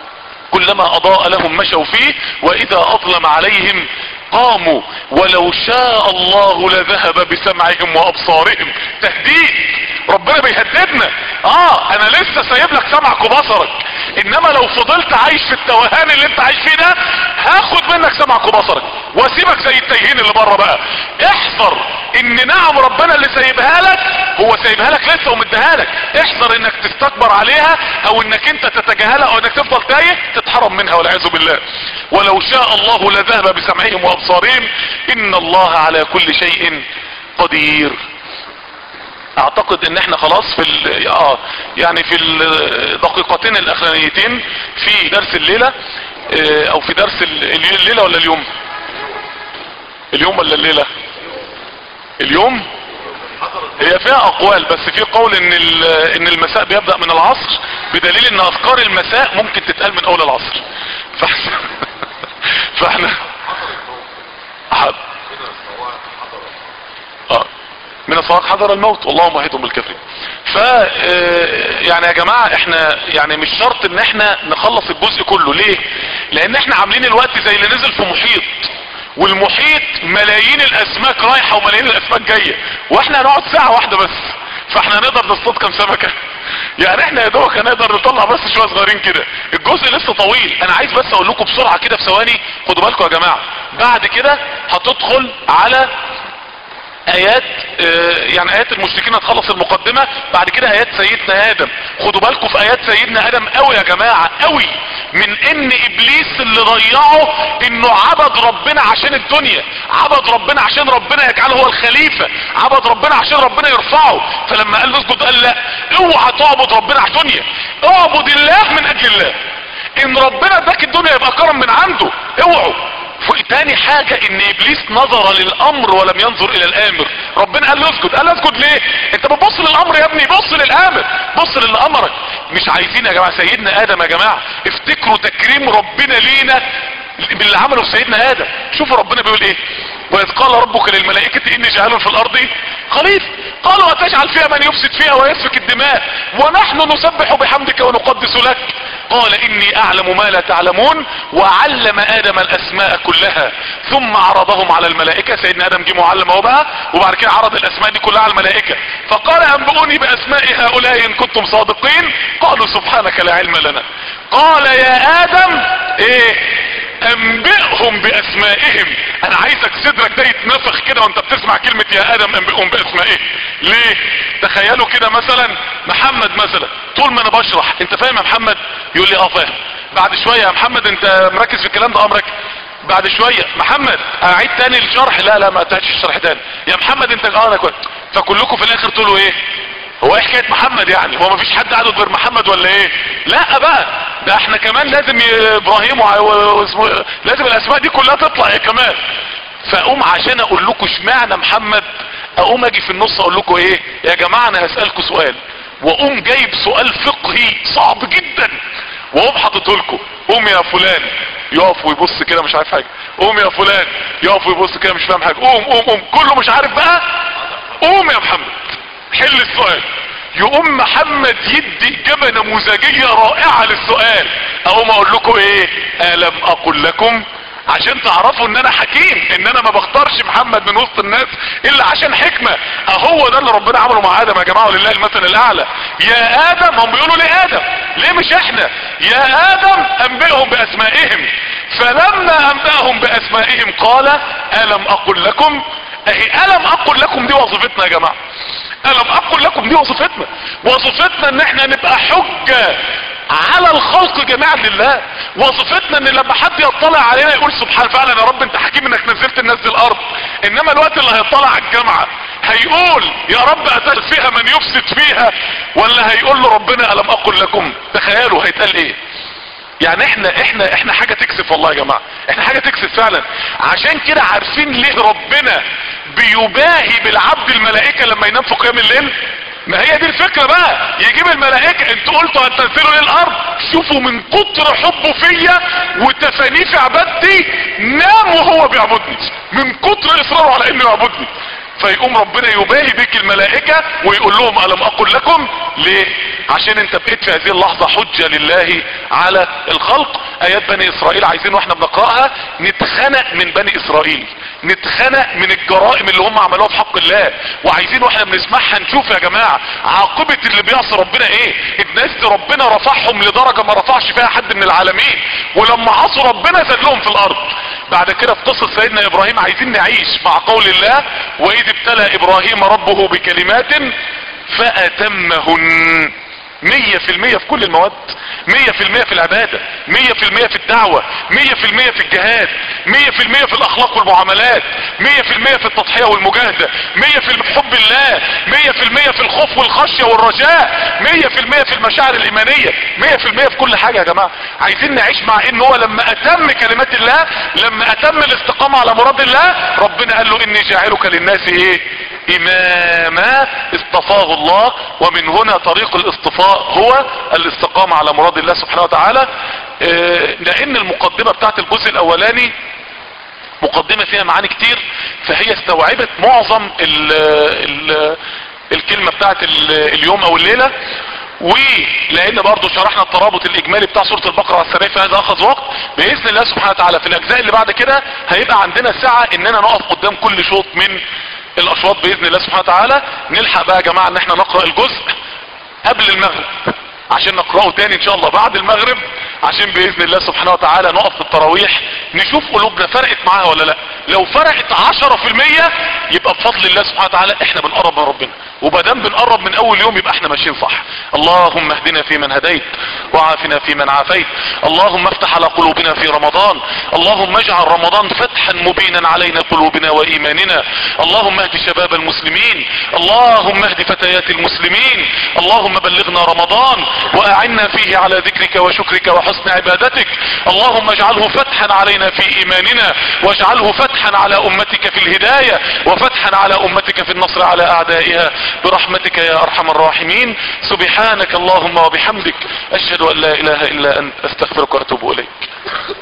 كلما اضاء لهم مشوا فيه واذا اظلم عليهم قاموا ولو شاء الله لذهب بسمعهم وابصارهم تهديد ربنا بيهددنا اه انا لسه سايب لك سمعك وبصرك انما لو فضلت عايش في التوهان اللي انت عايش فيه ده هاخد منك سمعك وبصرك واسيبك زي التايهين اللي بره بقى احذر ان نعم ربنا اللي سايبها لك هو سايبها لك لسه ومديها لك احذر انك تستكبر عليها او انك انت تتجاهلها او انك تفضل تايه تتحرم منها والعياذ بالله ولو شاء الله لذهب بسمعهم وابصارهم ان الله على كل شيء قدير اعتقد ان احنا خلاص في ال اه يعني في الدقيقتين الاخرانيتين في درس الليلة اه او في درس الليلة ولا اليوم اليوم ولا الليلة اليوم هي فيها اقوال بس في قول ان ان المساء بيبدأ من العصر بدليل ان اذكار المساء ممكن تتقال من اول العصر فاحنا فاحنا حد اه من الصلاة حضر الموت والله مهدهم بالكفر ف يعني يا جماعة احنا يعني مش شرط ان احنا نخلص الجزء كله ليه لان احنا عاملين الوقت زي اللي نزل في محيط والمحيط ملايين الاسماك رايحة وملايين الاسماك جاية واحنا هنقعد ساعة واحدة بس فاحنا هنقدر نصطاد كام سمكة يعني احنا يا دوبك هنقدر نطلع بس شوية صغيرين كده الجزء لسه طويل انا عايز بس اقول لكم بسرعة كده في ثواني خدوا بالكم يا جماعة بعد كده هتدخل على ايات اه يعني ايات المشركين هتخلص المقدمة بعد كده ايات سيدنا ادم خدوا بالكم في ايات سيدنا ادم قوي يا جماعة قوي من ان ابليس اللي ضيعه انه عبد ربنا عشان الدنيا عبد ربنا عشان ربنا يجعله هو الخليفة عبد ربنا عشان ربنا يرفعه فلما قال له اسجد قال لا اوعى تعبد ربنا على الدنيا اعبد الله من اجل الله ان ربنا اداك الدنيا يبقى كرم من عنده اوعوا تاني حاجة ان ابليس نظر للامر ولم ينظر الى الامر ربنا قال له اسجد قال له اسجد ليه انت بتبص للامر يا ابني بص للامر بص للي امرك مش عايزين يا جماعة سيدنا ادم يا جماعة افتكروا تكريم ربنا لينا باللي عمله في سيدنا ادم شوفوا ربنا بيقول ايه واذ قال ربك للملائكة اني جعل في الارض خليفة قالوا اتجعل فيها من يفسد فيها ويسفك الدماء ونحن نسبح بحمدك ونقدس لك قال اني اعلم ما لا تعلمون وعلم ادم الاسماء كلها ثم عرضهم على الملائكة سيدنا ادم جه معلم اهو بقى وبعد كده عرض الاسماء دي كلها على الملائكة فقال انبئوني باسماء هؤلاء ان كنتم صادقين قالوا سبحانك لا علم لنا قال يا ادم ايه انبئهم باسمائهم انا عايزك صدرك ده يتنفخ كده وانت بتسمع كلمة يا ادم انبئهم باسمائهم ليه تخيلوا كده مثلا محمد مثلا طول ما انا بشرح انت فاهم يا محمد يقول لي اه فاهم بعد شوية يا محمد انت مركز في الكلام ده امرك بعد شوية محمد اعيد تاني الشرح لا لا ما تعيدش الشرح تاني يا محمد انت اه انا كويس فكلكم في الاخر تقولوا ايه هو ايه حكاية محمد يعني هو مفيش حد قاعد غير محمد ولا ايه لا بقى ده احنا كمان لازم ابراهيم واسمه لازم الاسماء دي كلها تطلع يا كمان فاقوم عشان اقول لكم اشمعنى محمد اقوم اجي في النص اقول لكم ايه يا جماعة انا هسألكم سؤال واقوم جايب سؤال فقهي صعب جدا واقوم حاططه لكم قوم يا فلان يقف ويبص كده مش عارف حاجه قوم يا فلان يقف ويبص كده مش فاهم حاجه قوم قوم قوم كله مش عارف بقى قوم يا محمد حل السؤال يقوم محمد يدي اجابه نموذجيه رائعه للسؤال اقوم اقول لكم ايه الم اقل لكم عشان تعرفوا ان انا حكيم ان انا ما بختارش محمد من وسط الناس الا عشان حكمة اهو ده اللي ربنا عمله مع ادم يا جماعة ولله المثل الاعلى يا ادم هم بيقولوا ليه ادم ليه مش احنا يا ادم انبئهم باسمائهم فلما انبأهم باسمائهم قال الم اقل لكم اهي الم اقل لكم دي وظيفتنا يا جماعة الم اقل لكم دي وظيفتنا وظيفتنا ان احنا نبقى حجة على الخلق جميعا لله وظيفتنا ان لما حد يطلع علينا يقول سبحان فعلا يا رب انت حكيم انك نزلت الناس دي الارض انما الوقت اللي هيطلع على الجامعة هيقول يا رب اتل فيها من يفسد فيها ولا هيقول له ربنا الم اقل لكم تخيلوا هيتقال ايه يعني احنا احنا احنا حاجة تكسف والله يا جماعة احنا حاجة تكسف فعلا عشان كده عارفين ليه ربنا بيباهي بالعبد الملائكة لما ينام في قيام الليل ما هي دي الفكرة بقى يجيب الملائكة انتوا قلتوا هتنزلوا ليه الارض شوفوا من كتر حبه فيا وتفانيه في عبادتي نام وهو بيعبدني من كتر اصراره على انه يعبدني فيقوم ربنا يباهي بك الملائكة ويقول لهم ألم أقل لكم ليه عشان انت بقيت في هذه اللحظة حجة لله على الخلق ايات بني اسرائيل عايزين واحنا بنقرأها نتخنق من بني اسرائيل نتخنق من الجرائم اللي هم عملوها في حق الله وعايزين واحنا بنسمعها نشوف يا جماعة عاقبة اللي بيعصي ربنا ايه الناس دي ربنا رفعهم لدرجة ما رفعش فيها حد من العالمين ولما عصوا ربنا زلهم في الارض بعد كده في قصة سيدنا ابراهيم عايزين نعيش مع قول الله واذ ابتلى ابراهيم ربه بكلمات فاتمهن مية في المية في كل المواد مية في المية في العبادة مية في المية في الدعوة مية في المية في الجهاد مية في المية في الاخلاق والمعاملات مية في المية في التضحية والمجاهدة مية في حب الله مية في المية في الخوف والخشية والرجاء مية في المية في المشاعر الايمانية مية في المية في كل حاجة يا جماعة عايزين نعيش مع ان هو لما اتم كلمات الله لما اتم الاستقامة على مراد الله ربنا قال له اني جاعلك للناس ايه اماما اصطفاه الله ومن هنا طريق الاصطفاء هو الاستقامة على مراد الله سبحانه وتعالى اه لان المقدمة بتاعت الجزء الاولاني مقدمة فيها معاني كتير فهي استوعبت معظم ال ال الكلمة بتاعت اليوم او الليلة ولان برضو شرحنا الترابط الاجمالي بتاع سورة البقرة على السريع فهذا اخذ وقت باذن الله سبحانه وتعالى في الاجزاء اللي بعد كده هيبقى عندنا ساعة اننا نقف قدام كل شوط من الاشواط باذن الله سبحانه وتعالى نلحق بقى يا جماعة ان احنا نقرأ الجزء قبل المغرب عشان نقرأه تاني ان شاء الله بعد المغرب عشان باذن الله سبحانه وتعالى نقف في التراويح نشوف قلوبنا فرقت معاها ولا لا لو فرقت عشرة في المية يبقى بفضل الله سبحانه وتعالى احنا بنقرب من ربنا وبدام بنقرب من اول يوم يبقى احنا ماشيين صح اللهم اهدنا في من هديت وعافنا في من عافيت اللهم افتح على قلوبنا في رمضان اللهم اجعل رمضان فتحا مبينا علينا قلوبنا وايماننا اللهم اهد شباب المسلمين اللهم اهد فتيات المسلمين اللهم بلغنا رمضان واعنا فيه على ذكرك وشكرك وحسن عبادتك اللهم اجعله فتحا علينا في ايماننا واجعله فتحا على امتك في الهداية وفتحا على امتك في النصر على اعدائها برحمتك يا ارحم الراحمين سبحانك اللهم وبحمدك اشهد ان لا اله الا انت استغفرك واتوب اليك